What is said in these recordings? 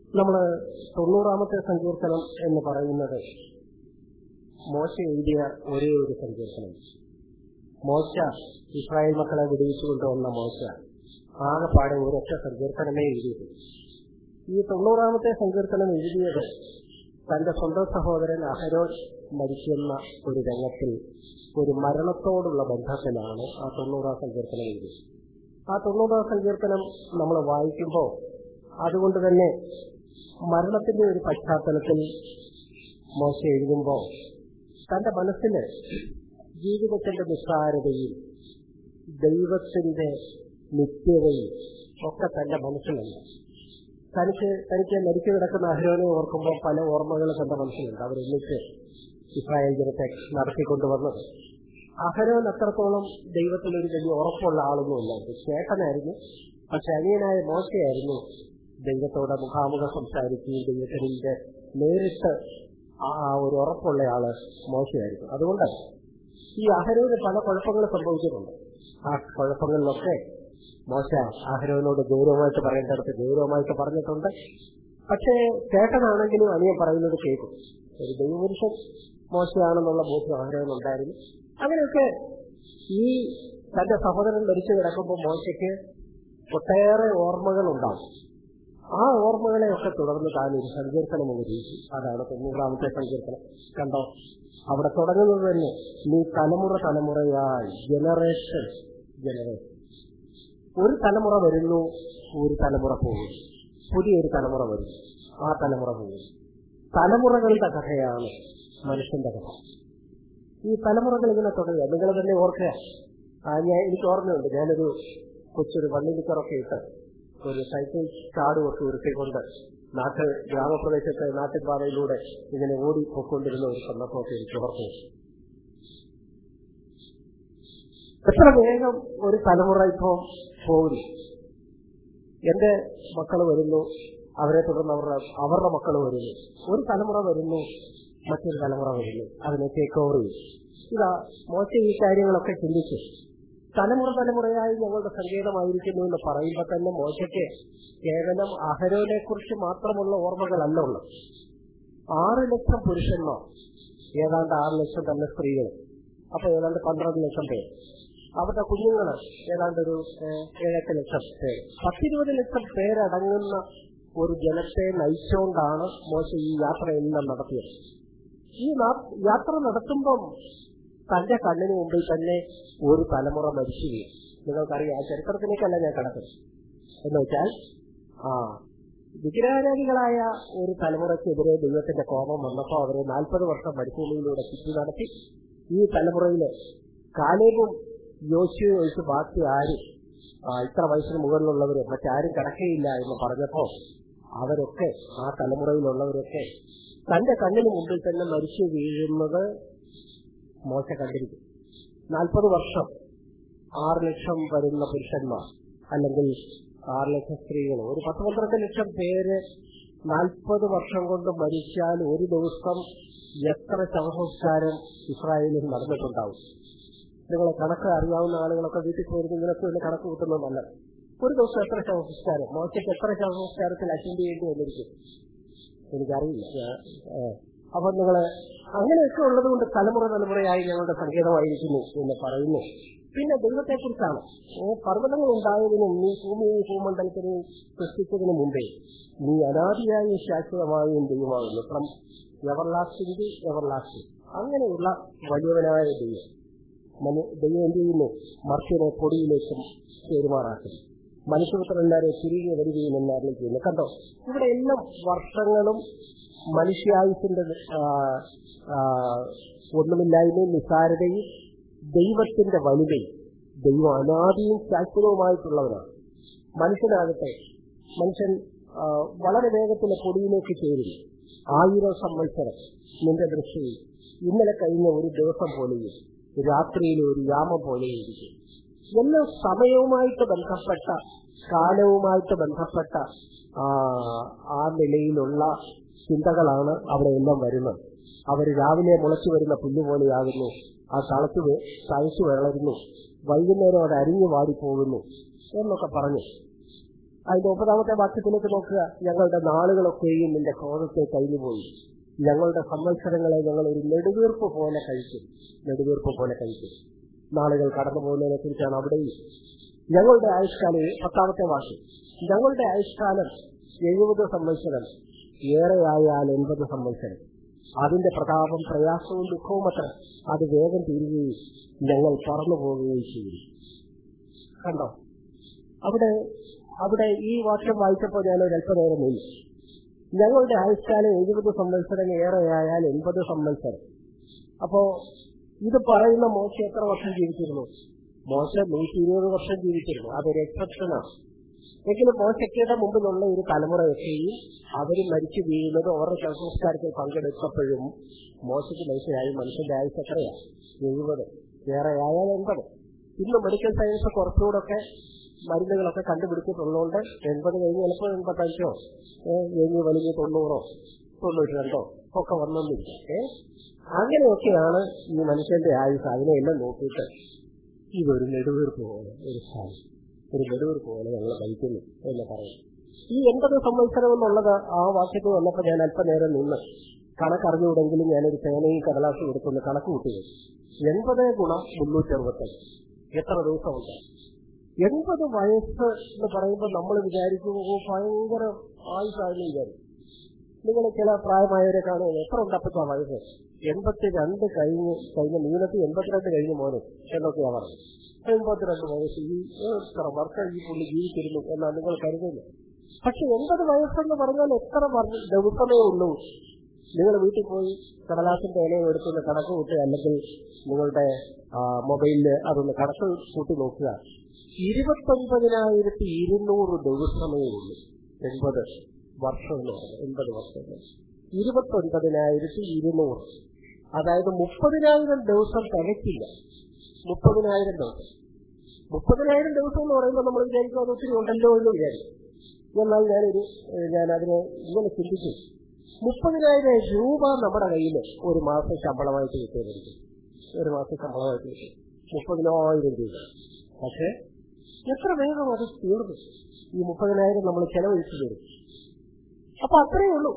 നമ്മൾ തൊണ്ണൂറാമത്തെ സങ്കീർത്തനം എന്ന് പറയുന്നത് മോശ എഴുതിയ ഒരേ ഒരു സങ്കീർത്തനം മോശ ഇസ്രായേൽ മക്കളെ വിടുവിച്ചു കൊണ്ടുവന്ന മോശ ആകെപ്പാടെ ഒരൊറ്റ സങ്കീർത്തനമേ എഴുതിയത് ഈ തൊണ്ണൂറാമത്തെ സങ്കീർത്തനം എഴുതിയത് തന്റെ സ്വന്തം സഹോദരൻ അഹരോൻ മരിക്കുന്ന ഒരു രംഗത്തിൽ ഒരു മരണത്തോടുള്ള ബന്ധത്തിലാണ് ആ തൊണ്ണൂറാം സങ്കീർത്തനം എഴുതിയത് ആ തൊണ്ണൂറാം സങ്കീർത്തനം നമ്മൾ വായിക്കുമ്പോൾ അതുകൊണ്ട് തന്നെ മരണത്തിന്റെ ഒരു പശ്ചാത്തലത്തിൽ മോശ എഴുതുമ്പോൾ തന്റെ മനസ്സിന് ജീവിതത്തിന്റെ നിസ്സാരതയും ദൈവത്തിന്റെ നിത്യതയും ഒക്കെ തന്റെ മനസ്സിലുണ്ട് തനിക്ക് തനിക്ക് മരിച്ചു കിടക്കുന്ന അഹരോനെ ഓർക്കുമ്പോൾ പല ഓർമ്മകൾ തന്റെ മനസ്സിലുണ്ട് അവരൊന്നിച്ച് ഇസ്രായേൽ ജനത്തെ നടത്തിക്കൊണ്ടുവന്നത് അഹരോൻ അത്രത്തോളം ദൈവത്തിൽ ഒരു വലിയ ഉറപ്പുള്ള ആളൊന്നുമില്ല ചേട്ടനായിരുന്നു പക്ഷെ അനിയനായ മോശയായിരുന്നു ദൈവത്തോടെ മുഖാമുഖം സംസാരിക്കുകയും ദൈവത്തിന്റെ നേരിട്ട് ആ ഒരു ഉറപ്പുള്ള ആള് മോശമായിരുന്നു അതുകൊണ്ട് ഈ അഹരോന് പല കുഴപ്പങ്ങൾ സംഭവിച്ചിട്ടുണ്ട് ആ കുഴപ്പങ്ങളിലൊക്കെ മോശ അഹരോനോട് ഗൗരവമായിട്ട് പറയേണ്ടടുത്ത് ഗൗരവമായിട്ട് പറഞ്ഞിട്ടുണ്ട് പക്ഷേ ചേട്ടനാണെങ്കിലും അനിയൻ പറയുന്നത് കേൾക്കും ഒരു ദൈവപുരുഷൻ മോശമാണെന്നുള്ള ബോധ്യം അഹരോനുണ്ടായിരുന്നു അങ്ങനെയൊക്കെ ഈ തന്റെ സഹോദരൻ മരിച്ചു കിടക്കുമ്പോൾ മോശയ്ക്ക് ഒട്ടേറെ ഓർമ്മകൾ ഉണ്ടാവും ആ ഓർമ്മകളെയൊക്കെ തുടർന്ന് താൻ ഒരു സങ്കീർത്തനം എഴുതി അതാണ് തൊണ്ണൂറാമത്തെ സങ്കീർത്തനം കണ്ടോ അവിടെ തുടങ്ങുന്നത് തന്നെ നീ തലമുറ തലമുറയായി ജനറേഷൻ ജനറേഷൻ ഒരു തലമുറ വരുന്നു ഒരു തലമുറ പോകുന്നു പുതിയൊരു തലമുറ വരുന്നു ആ തലമുറ പോകുന്നു തലമുറകളുടെ കഥയാണ് മനുഷ്യന്റെ കഥ ഈ തലമുറകൾ ഇങ്ങനെ തുടങ്ങുക നിങ്ങൾ തന്നെ ഓർക്കുക ആ ഞാൻ എനിക്ക് ഓർമ്മയുണ്ട് ഞാനൊരു കൊച്ചൊരു വള്ളിലിക്കറൊക്കെ ഇട്ട് ഒരു സൈക്കിൾ കാട് ഒക്കെ ഉരുട്ടിക്കൊണ്ട് നാട്ട് ഗ്രാമപ്രദേശത്തെ നാട്ടിൻപാതയിലൂടെ ഇങ്ങനെ ഓടി പൊക്കൊണ്ടിരുന്ന ഒരു സന്ദർഭമൊക്കെ എനിക്ക് ഓർമ്മ എത്ര വേഗം ഒരു തലമുറ ഇപ്പോ പോകുന്നു എന്റെ മക്കൾ വരുന്നു അവരെ തുടർന്ന് അവരുടെ അവരുടെ മക്കൾ വരുന്നു ഒരു തലമുറ വരുന്നു മറ്റൊരു തലമുറ വരുന്നു അതിനെ ടേക്ക് ഓവർ ചെയ്യും ഇതാ മോശ ഈ കാര്യങ്ങളൊക്കെ ചിന്തിച്ചു തലമുറ തലമുറയായി ഞങ്ങളുടെ സങ്കേതമായിരിക്കുന്നു എന്ന് പറയുമ്പോൾ തന്നെ മോശയ്ക്ക് കേവലം അഹരോനെ കുറിച്ച് മാത്രമുള്ള ഓർമ്മകളല്ല ഉള്ളത് ആറ് ലക്ഷം പുരുഷന്മാർ ഏതാണ്ട് ആറ് ലക്ഷം തന്നെ സ്ത്രീകൾ അപ്പൊ ഏതാണ്ട് പന്ത്രണ്ട് ലക്ഷം പേർ അവരുടെ കുഞ്ഞുങ്ങൾ ഏതാണ്ട് ഒരു ഏഴെട്ട് ലക്ഷം പേര് പത്തിരുപത് ലക്ഷം പേരടങ്ങുന്ന ഒരു ജനത്തെ നയിച്ചുകൊണ്ടാണ് മോശ ഈ യാത്രയെല്ലാം നടത്തിയത് ഈ യാത്ര നടത്തുമ്പം തന്റെ കണ്ണിന് മുമ്പിൽ തന്നെ ഒരു തലമുറ മരിച്ചു വീഴും നിങ്ങൾക്കറിയാം ആ ചരിത്രത്തിലേക്കല്ല ഞാൻ കിടക്കുന്നത് എന്ന് വെച്ചാൽ ആ വിഗ്രഹാരാധികളായ ഒരു തലമുറയ്ക്കെതിരെ ദൈവത്തിന്റെ കോപം വന്നപ്പോൾ അവരെ നാൽപ്പത് വർഷം മരുഭൂമിയിലൂടെ ചുറ്റി നടത്തി ഈ തലമുറയില് കാലേബും യോശിയും ഒഴിച്ച് ബാക്കി ആരും ഇത്ര വയസ്സിന് മുകളിലുള്ളവര് മറ്റാരും കിടക്കയില്ല എന്ന് പറഞ്ഞപ്പോ അവരൊക്കെ ആ തലമുറയിലുള്ളവരൊക്കെ തന്റെ കണ്ണിന് മുമ്പിൽ തന്നെ മരിച്ചു വീഴുന്നത് മോശ കണ്ടിരിക്കും നാൽപ്പത് വർഷം ആറ് ലക്ഷം വരുന്ന പുരുഷന്മാർ അല്ലെങ്കിൽ ആറ് ലക്ഷം സ്ത്രീകൾ ഒരു പത്ത് പന്ത്രണ്ട് ലക്ഷം പേര് നാൽപ്പത് വർഷം കൊണ്ട് മരിച്ചാൽ ഒരു ദിവസം എത്ര ശവസംസ്കാരം ഇസ്രായേലിൽ നടന്നിട്ടുണ്ടാവും നിങ്ങളെ കണക്ക് അറിയാവുന്ന ആളുകളൊക്കെ വീട്ടിൽ പോയിരുന്നു ഇങ്ങനൊക്കെ ഒന്ന് കണക്ക് കൂട്ടുന്നത് നല്ലത് ഒരു ദിവസം എത്ര ശവസംസ്കാരം മോശയ്ക്ക് എത്ര ശവസംസ്കാരത്തിൽ അറ്റൻഡ് ചെയ്യേണ്ടി വന്നിരിക്കും എനിക്കറിയില്ല അപ്പൊ നിങ്ങള് അങ്ങനെയൊക്കെ ഉള്ളത് കൊണ്ട് തലമുറ തലമുറയായി ഞങ്ങളുടെ സങ്കേതമായിരിക്കുന്നു എന്ന് പറയുന്നു പിന്നെ ദൈവത്തെ കുറിച്ചാണ് പർവ്വതങ്ങൾ ഉണ്ടായതിനും നീ ഭൂമിയെയും ഭൂമണ്ഡലത്തിനെയും സൃഷ്ടിച്ചതിന് മുമ്പേ നീ അനാദിയായും ശാശ്വതമായും ദൈവമാകുന്നു ഫ്രം എവർലാസ്റ്റിംഗ് എവർലാസ്റ്റിംഗ് അങ്ങനെയുള്ള വലിയവനായ ദൈവം ദൈവം എന്ത് ചെയ്യുന്നു മർത്യനെ പൊടിയിലേക്കും ചേരുമാറാക്കുന്നു മനുഷ്യപുത്രന്മാരെ തിരികെ വരികയും എന്നാരും ചെയ്യുന്നു കണ്ടോ ഇവിടെ എല്ലാം വർഷങ്ങളും മനുഷ്യായുസിന്റെ ഒന്നുമില്ലായ്മയും നിസാരതയും ദൈവത്തിന്റെ വലുതയും ദൈവം അനാദിയും ശാശ്വതവുമായിട്ടുള്ളവരാണ് മനുഷ്യനാകട്ടെ മനുഷ്യൻ വളരെ വേഗത്തിൽ പൊടിയിലേക്ക് ചേരുന്നു ആയിരം സംവത്സരം നിന്റെ ദൃഷ്ടിയിൽ ഇന്നലെ കഴിഞ്ഞ ഒരു ദിവസം പോലെയും രാത്രിയിലെ ഒരു യാമം പോലെയും ഇരിക്കും എല്ലാ സമയവുമായിട്ട് ബന്ധപ്പെട്ട കാലവുമായിട്ട് ബന്ധപ്പെട്ട ആ നിലയിലുള്ള ചിന്തകളാണ് അവിടെ എല്ലാം വരുന്നത് അവർ രാവിലെ മുളച്ചു വരുന്ന പുല്ല് പോലെയാകുന്നു ആ തളച്ചു തഴച്ചു വളരുന്നു വൈകുന്നേരം അത് അരിഞ്ഞു വാടിപ്പോകുന്നു എന്നൊക്കെ പറഞ്ഞു അതിന്റെ ഒമ്പതാമത്തെ വാക്യത്തിലേക്ക് നോക്കുക ഞങ്ങളുടെ നാളുകളൊക്കെയും നിന്റെ ക്രോധത്തെ കഴിഞ്ഞുപോയി ഞങ്ങളുടെ സംവത്സരങ്ങളെ ഞങ്ങൾ ഒരു നെടുവീർപ്പ് പോലെ കഴിക്കും നെടുവീർപ്പ് പോലെ കഴിക്കും നാളുകൾ കടന്നു പോകുന്നതിനെ കുറിച്ചാണ് അവിടെയും ഞങ്ങളുടെ ആയുഷ്കാലം പത്താമത്തെ വാക്യം ഞങ്ങളുടെ ആയുഷ്കാലം എഴുപത് സംവത്സരം ഏറെയായാൽ എൺപത് സംവത്സരം അതിന്റെ പ്രതാപം പ്രയാസവും ദുഃഖവും അത്ര അത് വേഗം തീരുകയും ഞങ്ങൾ പറന്നു പോവുകയും ചെയ്യും കണ്ടോ അവിടെ അവിടെ ഈ വാക്യം വായിച്ചപ്പോൾ ഞാൻ ഒരു അല്പനേരം നിന്നു ഞങ്ങളുടെ ആയുഷ്കാലം എഴുപത് സംവത്സരം ഏറെയായാൽ എൺപത് സംവത്സരം അപ്പോ ഇത് പറയുന്ന മോശ എത്ര വർഷം ജീവിച്ചിരുന്നു മോശ നൂറ്റി ഇരുപത് വർഷം ജീവിച്ചിരുന്നു അതൊരു എക്സെപ്ഷനാണ് എങ്കിലും മോശയ്ക്കയുടെ മുമ്പിലുള്ള ഒരു തലമുറയൊക്കെയും അവർ മരിച്ചു വീഴുന്നത് അവരുടെ ശവസംസ്കാരത്തിൽ പങ്കെടുത്തപ്പോഴും മോശയ്ക്ക് മനസ്സിലായി മനുഷ്യന്റെ ആയുസ് എത്രയാണ് എഴുപത് ഏറെ ആയാൽ എൺപത് ഇന്ന് മെഡിക്കൽ സയൻസ് കുറച്ചുകൂടൊക്കെ മരുന്നുകളൊക്കെ കണ്ടുപിടിച്ചിട്ടുള്ളതുകൊണ്ട് എൺപത് കഴിഞ്ഞ് ചിലപ്പോൾ എൺപത്തഞ്ചോ കഴിഞ്ഞ് വലിയ തൊണ്ണൂറോ തൊണ്ണൂറ്റി രണ്ടോ ഒക്കെ വന്നില്ല ഏ അങ്ങനെയൊക്കെയാണ് ഈ മനുഷ്യന്റെ ആയുസ് അതിനെയെല്ലാം നോക്കിയിട്ട് ഇതൊരു നെടുവീർപ്പ് പോലെ ഒരു സ്ഥാനം ഒരു നെടുവീർപ്പ് പോലെ ഞങ്ങൾ ഭരിക്കുന്നു എന്ന് പറയും ഈ എൺപത് സംവത്സരം എന്നുള്ളത് ആ വാക്യത്തിൽ വന്നപ്പോൾ ഞാൻ അല്പനേരം നിന്ന് കണക്കറിഞ്ഞുകൂടെങ്കിലും ഞാനൊരു പേനയും കടലാസും എടുത്തൊന്ന് കണക്ക് കൂട്ടുക എൺപത് ഗുണം മുന്നൂറ്റി അറുപത്തഞ്ച് എത്ര ദിവസമുണ്ട് എൺപത് വയസ്സ് എന്ന് പറയുമ്പോൾ നമ്മൾ വിചാരിക്കും ഓ ഭയങ്കര ആയുസാണെന്ന് വിചാരിക്കും നിങ്ങൾ ചില പ്രായമായവരെ കാണുന്നത് എത്ര ഉണ്ടപ്പച്ച വയസ്സ് എൺപത്തി രണ്ട് കഴിഞ്ഞ് കഴിഞ്ഞ നീളത്തിൽ എൺപത്തിരണ്ട് കഴിഞ്ഞ് മോനെ എന്നൊക്കെയാ പറഞ്ഞത് എൺപത്തിരണ്ട് വയസ്സ് ഈ എത്ര വർഷം ഈ പുള്ളി ജീവിച്ചിരുന്നു എന്നാണ് നിങ്ങൾ കരുതുന്നത് പക്ഷെ എൺപത് വയസ്സെന്ന് പറഞ്ഞാൽ എത്ര വർഷം ദിവസമേ ഉള്ളൂ നിങ്ങൾ വീട്ടിൽ പോയി കടലാസിന്റെ ഇലയും എടുത്തൊന്ന് കണക്ക് കൂട്ടുക അല്ലെങ്കിൽ നിങ്ങളുടെ മൊബൈലിൽ അതൊന്ന് കണക്ക് കൂട്ടി നോക്കുക ഇരുപത്തൊൻപതിനായിരത്തി ഇരുന്നൂറ് ദിവസമേ ഉള്ളൂ എൺപത് വർഷം എന്ന് പറയുന്നത് എൺപത് വർഷം ഇരുപത്തൊൻപതിനായിരത്തി ഇരുന്നൂറ് അതായത് മുപ്പതിനായിരം ദിവസം തികച്ചില്ല മുപ്പതിനായിരം ദിവസം മുപ്പതിനായിരം ദിവസം എന്ന് പറയുമ്പോൾ നമ്മൾ വിചാരിക്കും അത് ഒത്തിരി ഉണ്ടല്ലോ എന്ന് വിചാരിക്കും എന്നാൽ ഞാനൊരു ഞാൻ അതിനെ ഇങ്ങനെ ചിന്തിച്ചു മുപ്പതിനായിരം രൂപ നമ്മുടെ കയ്യിൽ ഒരു മാസം ശമ്പളമായിട്ട് കിട്ടിയതായിരിക്കും ഒരു മാസം ശമ്പളമായിട്ട് കിട്ടും മുപ്പതിനായിരം രൂപ പക്ഷേ എത്ര വേഗം അത് തീർന്നു ഈ മുപ്പതിനായിരം നമ്മൾ ചെലവഴിച്ചു തരും അപ്പൊ അത്രയേ ഉള്ളൂ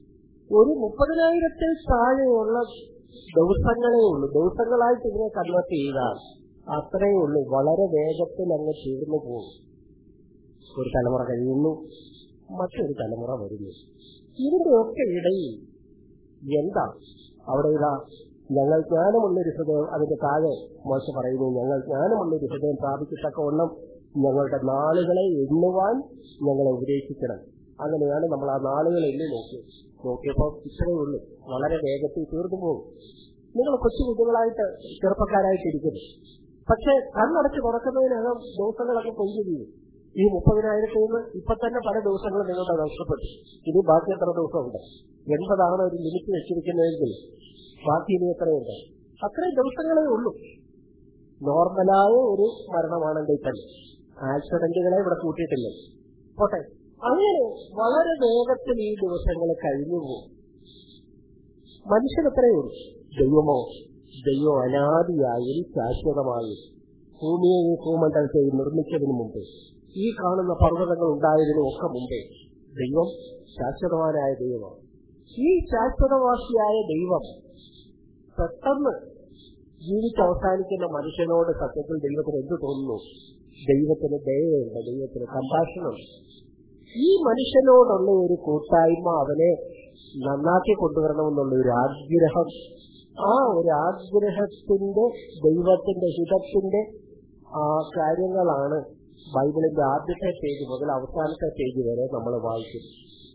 ഒരു മുപ്പതിനായിരത്തിൽ താഴെയുള്ള ദിവസങ്ങളേ ഉള്ളൂ ദിവസങ്ങളായിട്ട് ഇതിനെ കൺവേർട്ട് ചെയ്താൽ അത്രയേ ഉള്ളൂ വളരെ വേഗത്തിൽ അങ്ങ് തീർന്നു പോകും ഒരു തലമുറ കഴിയുന്നു മറ്റൊരു തലമുറ വരുന്നു ഇതിന്റെ ഒക്കെ ഇടയിൽ എന്താ അവിടെ ഇതാ ഞങ്ങൾ ജ്ഞാനമുള്ളൊരു ഹൃദയം അതിന്റെ താഴെ മോശ പറയുന്നു ഞങ്ങൾ ജ്ഞാനമുള്ളൊരു ഹൃദയം പ്രാപിക്കത്തക്കവണ്ണം ഞങ്ങളുടെ നാളുകളെ എണ്ണുവാൻ ഞങ്ങളെ ഉപദേശിക്കണം അങ്ങനെയാണ് നമ്മൾ ആ നാളുകൾ എണ്ണി നോക്കിയത് നോക്കിയപ്പോൾ ഇത്രയേ ഉള്ളൂ വളരെ വേഗത്തിൽ തീർന്നു പോകും നിങ്ങൾ കൊച്ചു കുട്ടികളായിട്ട് ചെറുപ്പക്കാരായിട്ട് ഇരിക്കുന്നു പക്ഷെ കണ്ണടച്ച് തുറക്കുന്നതിനകം ദിവസങ്ങളൊക്കെ കൊഞ്ചു ചെയ്യും ഈ മുപ്പതിനായിരത്തിൽ നിന്ന് ഇപ്പൊ തന്നെ പല ദിവസങ്ങളും നിങ്ങളുടെ നഷ്ടപ്പെട്ടു ഇനി ബാക്കി എത്ര ദിവസമുണ്ട് എൺപതാണ് ഒരു ലിമിറ്റ് വെച്ചിരിക്കുന്നതെങ്കിൽ ബാക്കി ഇനി എത്രയുണ്ട് അത്രയും ദിവസങ്ങളേ ഉള്ളൂ നോർമലായ ഒരു മരണമാണെങ്കിൽ തന്നെ ആക്സിഡന്റുകളെ ഇവിടെ കൂട്ടിയിട്ടില്ല പോട്ടെ അങ്ങനെ വളരെ വേഗത്തിൽ ഈ ദിവസങ്ങൾ കഴിഞ്ഞു പോകും മനുഷ്യൻ എത്രയേ ഉള്ളൂ ദൈവമോ ദൈവം അനാദിയായും ശാശ്വതമായും ഭൂമിയെയും ഭൂമണ്ഡലത്തെയും നിർമ്മിച്ചതിന് മുമ്പ് ഈ കാണുന്ന പർവ്വതങ്ങൾ ഉണ്ടായതിനും ഒക്കെ മുമ്പേ ദൈവം ശാശ്വതവാനായ ദൈവമാണ് ഈ ശാശ്വതവാസിയായ ദൈവം പെട്ടെന്ന് ജീവിച്ചവസാനിക്കുന്ന മനുഷ്യനോട് സത്യത്തിൽ ദൈവത്തിന് എന്ത് തോന്നുന്നു ദൈവത്തിന് ദയയുണ്ട് ദൈവത്തിന് കമ്പാഷനുണ്ട് ഈ മനുഷ്യനോടുള്ള ഒരു കൂട്ടായ്മ അവനെ നന്നാക്കി കൊണ്ടുവരണമെന്നുള്ള ഒരു ആഗ്രഹം ആ ഒരു ആഗ്രഹത്തിന്റെ ദൈവത്തിന്റെ ഹിതത്തിന്റെ ആ കാര്യങ്ങളാണ് ബൈബിളിന്റെ ആദ്യത്തെ പേജ് മുതൽ അവസാനത്തെ പേജ് വരെ നമ്മൾ വായിക്കുന്നത്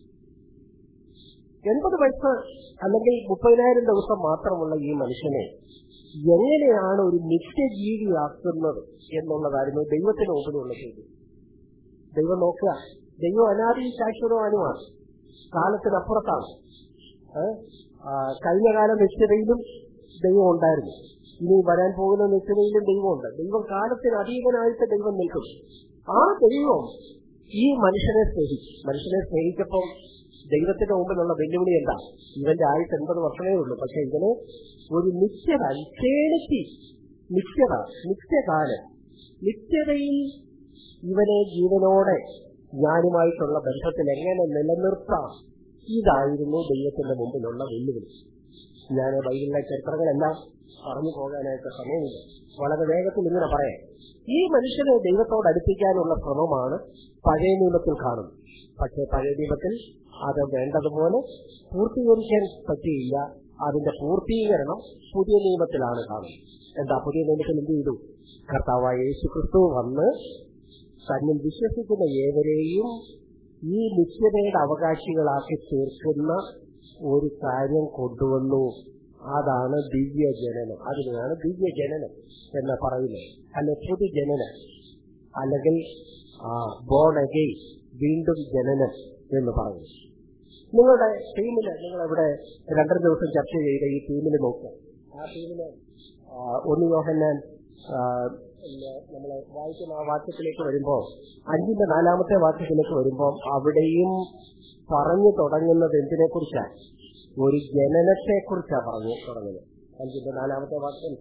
എൺപത് വയസ്സ് അല്ലെങ്കിൽ മുപ്പതിനായിരം ദിവസം മാത്രമുള്ള ഈ മനുഷ്യനെ എങ്ങനെയാണ് ഒരു നിത്യജീവിയാക്കുന്നത് എന്നുള്ളതായിരുന്നു ദൈവത്തിന് മുമ്പിലുള്ള ചോദ്യം ദൈവം നോക്കുക ദൈവം അനാദി ശാശ്വതവാനുമാണ് കാലത്തിനപ്പുറത്താണ് കഴിഞ്ഞ കാല നിശ്ചയതയിലും ദൈവം ഉണ്ടായിരുന്നു ഇനി വരാൻ പോകുന്ന നിശ്ചയതയിലും ദൈവമുണ്ട് ദൈവം കാലത്തിന് അതീതനായിട്ട് ദൈവം നിൽക്കും ആ ദൈവം ഈ മനുഷ്യനെ സ്നേഹിച്ചു മനുഷ്യനെ സ്നേഹിച്ചപ്പോൾ ദൈവത്തിന്റെ മുമ്പിലുള്ള വെല്ലുവിളി എന്താ ഇവന്റെ ആയുസ് എൺപത് വർഷമേ ഉള്ളൂ പക്ഷെ ഇവന് ഒരു നിത്യത ഇറ്റേണിറ്റി നിത്യത നിത്യകാലം നിത്യതയിൽ ഇവനെ ജീവനോടെ ഞാനുമായിട്ടുള്ള ബന്ധത്തിൽ എങ്ങനെ നിലനിർത്താം ഇതായിരുന്നു ദൈവത്തിന്റെ മുമ്പിലുള്ള വെല്ലുവിളി ഞാൻ ബൈബിളിലെ ചരിത്രങ്ങളെല്ലാം പറഞ്ഞു പോകാനായിട്ട് സമയമില്ല വളരെ വേഗത്തിൽ ഇങ്ങനെ പറയാം ഈ മനുഷ്യനെ ദൈവത്തോട് അടുപ്പിക്കാനുള്ള ശ്രമമാണ് പഴയ നിയമത്തിൽ കാണുന്നത് പക്ഷേ പഴയ നിയമത്തിൽ അത് വേണ്ടതുപോലെ പൂർത്തീകരിക്കാൻ പറ്റിയില്ല അതിന്റെ പൂർത്തീകരണം പുതിയ നിയമത്തിലാണ് കാണുന്നത് എന്താ പുതിയ നിയമത്തിൽ എന്ത് ചെയ്തു കർത്താവായ യേശു ക്രിസ്തു വന്ന് തന്നിൽ വിശ്വസിക്കുന്ന ഏവരെയും ഈ നിശ്ചയതയുടെ അവകാശികളാക്കി തീർക്കുന്ന ഒരു കാര്യം കൊണ്ടുവന്നു അതാണ് ദിവ്യജനനം അതിനെയാണ് ദിവ്യജനനം എന്ന് പറയുന്നത് അല്ലെ പുതുജനനം അല്ലെങ്കിൽ ബോൺ അഗെയിൻ വീണ്ടും ജനനം എന്ന് പറയുന്നു നിങ്ങളുടെ ടീമില് നിങ്ങൾ ഇവിടെ രണ്ടര ദിവസം ചർച്ച ചെയ്ത ഈ ടീമിൽ നോക്കുക ആ ടീമില് ഒന്ന് യോഹന്നാൻ നമ്മൾ വായിക്കുന്ന ആ വാക്യത്തിലേക്ക് വരുമ്പോൾ അഞ്ചിന്റെ നാലാമത്തെ വാക്യത്തിലേക്ക് വരുമ്പോൾ അവിടെയും പറഞ്ഞു തുടങ്ങുന്നത് എന്തിനെ കുറിച്ചാണ് ഒരു ജനനത്തെ കുറിച്ചാണ് പറഞ്ഞു തുടങ്ങുന്നത് അഞ്ചിന്റെ നാലാമത്തെ വാക്യം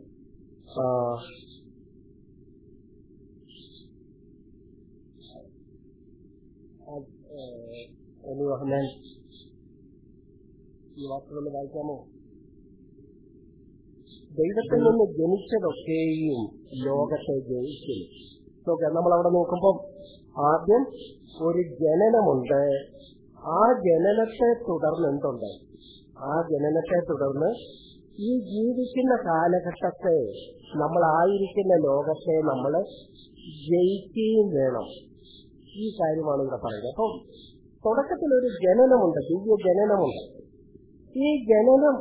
ഒന്ന് യോഹന്നാൻ ഈ വാക്കുകൾ വായിക്കാമോ ദൈവത്തിൽ നിന്ന് ജനിച്ചതൊക്കെയും ലോകത്തെ ജയിക്കുന്നു നോക്കാം നമ്മൾ അവിടെ നോക്കുമ്പോൾ ആദ്യം ഒരു ജനനമുണ്ട് ആ ജനനത്തെ തുടർന്ന് എന്തുണ്ട് ആ ജനനത്തെ തുടർന്ന് ഈ ജീവിക്കുന്ന കാലഘട്ടത്തെ നമ്മളായിരിക്കുന്ന ലോകത്തെ നമ്മൾ ജയിക്കുകയും വേണം ഈ കാര്യമാണ് ഇവിടെ പറയുന്നത് അപ്പം തുടക്കത്തിൽ ഒരു ജനനമുണ്ട് ദിവ്യ ജനനമുണ്ട് ഈ ജനനം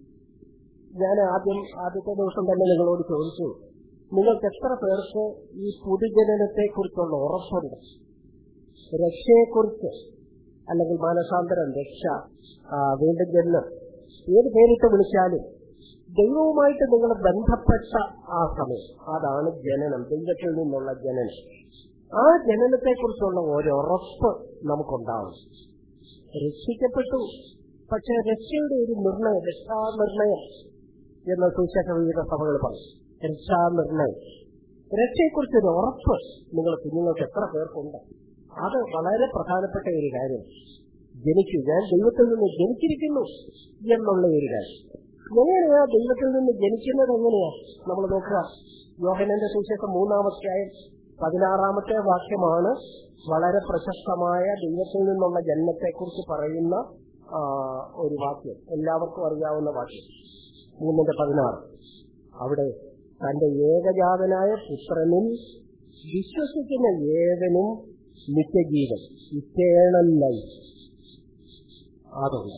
ഞാൻ ആദ്യം ആദ്യത്തെ ദിവസം തന്നെ നിങ്ങളോട് ചോദിച്ചു നിങ്ങൾക്ക് എത്ര പേർക്ക് ഈ പുതുജനനത്തെ കുറിച്ചുള്ള ഉറപ്പുണ്ട് രക്ഷയെക്കുറിച്ച് അല്ലെങ്കിൽ മാനസാന്തരം രക്ഷ വീണ്ടും ജന്മം ഏത് പേരിട്ട് വിളിച്ചാലും ദൈവവുമായിട്ട് നിങ്ങൾ ബന്ധപ്പെട്ട ആ സമയം അതാണ് ജനനം ദൈവത്തിൽ നിന്നുള്ള ജനനം ആ ജനനത്തെക്കുറിച്ചുള്ള ഒരു ഉറപ്പ് നമുക്കുണ്ടാവും രക്ഷിക്കപ്പെട്ടു പക്ഷെ രക്ഷയുടെ ഒരു നിർണയം രക്ഷാനിർണയം എന്ന സുശേഷ വിവിധ സഭകൾ പറയും രക്ഷാനിർണയം രക്ഷയെക്കുറിച്ചൊരു ഉറപ്പ് നിങ്ങൾ കുഞ്ഞുങ്ങൾക്ക് എത്ര പേർക്കുണ്ട് അത് വളരെ പ്രധാനപ്പെട്ട ഒരു കാര്യം ജനിച്ചു ഞാൻ ദൈവത്തിൽ നിന്ന് ജനിച്ചിരിക്കുന്നു എന്നുള്ള ഒരു കാര്യം എങ്ങനെയാ ദൈവത്തിൽ നിന്ന് ജനിക്കുന്നത് എങ്ങനെയാ നമ്മൾ നോക്കുക യോഹനന്റെ സുശേഷം മൂന്നാമധ്യായം പതിനാറാമത്തെ വാക്യമാണ് വളരെ പ്രശസ്തമായ ദൈവത്തിൽ നിന്നുള്ള ജന്മത്തെക്കുറിച്ച് പറയുന്ന ഒരു വാക്യം എല്ലാവർക്കും അറിയാവുന്ന വാക്യം മൂന്നിന്റെ പതിനാറ് അവിടെ തന്റെ ഏകജാതനായ പുത്രനിൽ വിശ്വസിക്കുന്ന ഏവനും നിത്യജീവൻ ഇറ്റേണൽ ലൈഫ് അതുണ്ട്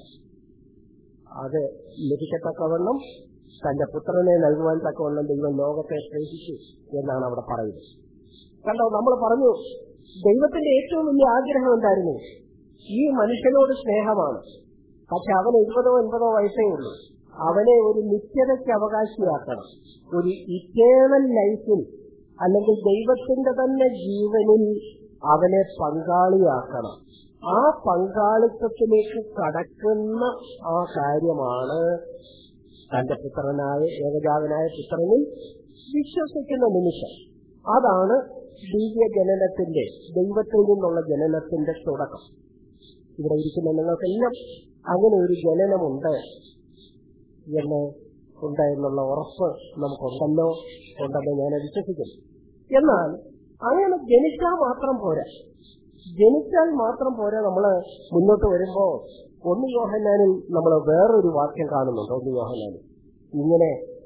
അത് ലഭിക്കത്തക്കവണ്ണം തന്റെ പുത്രനെ നൽകുവാൻ തക്കവണ്ണം ദൈവം ലോകത്തെ സ്നേഹിച്ചു എന്നാണ് അവിടെ പറയുന്നത് കണ്ടോ നമ്മൾ പറഞ്ഞു ദൈവത്തിന്റെ ഏറ്റവും വലിയ ആഗ്രഹം എന്തായിരുന്നു ഈ മനുഷ്യനോട് സ്നേഹമാണ് പക്ഷെ അവന് എഴുപതോ എൺപതോ വയസ്സേ ഉള്ളൂ അവനെ ഒരു നിത്യതയ്ക്ക് അവകാശിയാക്കണം ഒരു ഇറ്റേണൽ ലൈഫിൽ അല്ലെങ്കിൽ ദൈവത്തിന്റെ തന്നെ ജീവനിൽ അവനെ പങ്കാളിയാക്കണം ആ പങ്കാളിത്തത്തിലേക്ക് കടക്കുന്ന ആ കാര്യമാണ് തന്റെ പുത്രനായ ഏകജാതനായ പുത്രനിൽ വിശ്വസിക്കുന്ന നിമിഷം അതാണ് ദിവ്യ ജനനത്തിന്റെ ദൈവത്തിൽ നിന്നുള്ള ജനനത്തിന്റെ തുടക്കം ഇവിടെ ഇരിക്കുന്ന നിങ്ങൾക്കെല്ലാം അങ്ങനെ ഒരു ജനനമുണ്ട് എന്ന് ഉണ്ട് എന്നുള്ള ഉറപ്പ് നമുക്കുണ്ടല്ലോ ഉണ്ടെന്ന് ഞാൻ വിശ്വസിക്കുന്നു എന്നാൽ അങ്ങനെ ജനിച്ചാൽ മാത്രം പോരാ ജനിച്ചാൽ മാത്രം പോരാ നമ്മൾ മുന്നോട്ട് വരുമ്പോ ഒന്ന് യോഹന്നാനിൽ നമ്മൾ വേറൊരു വാക്യം കാണുന്നുണ്ട് ഒന്ന് യോഹന്നാനിൽ ഇങ്ങനെ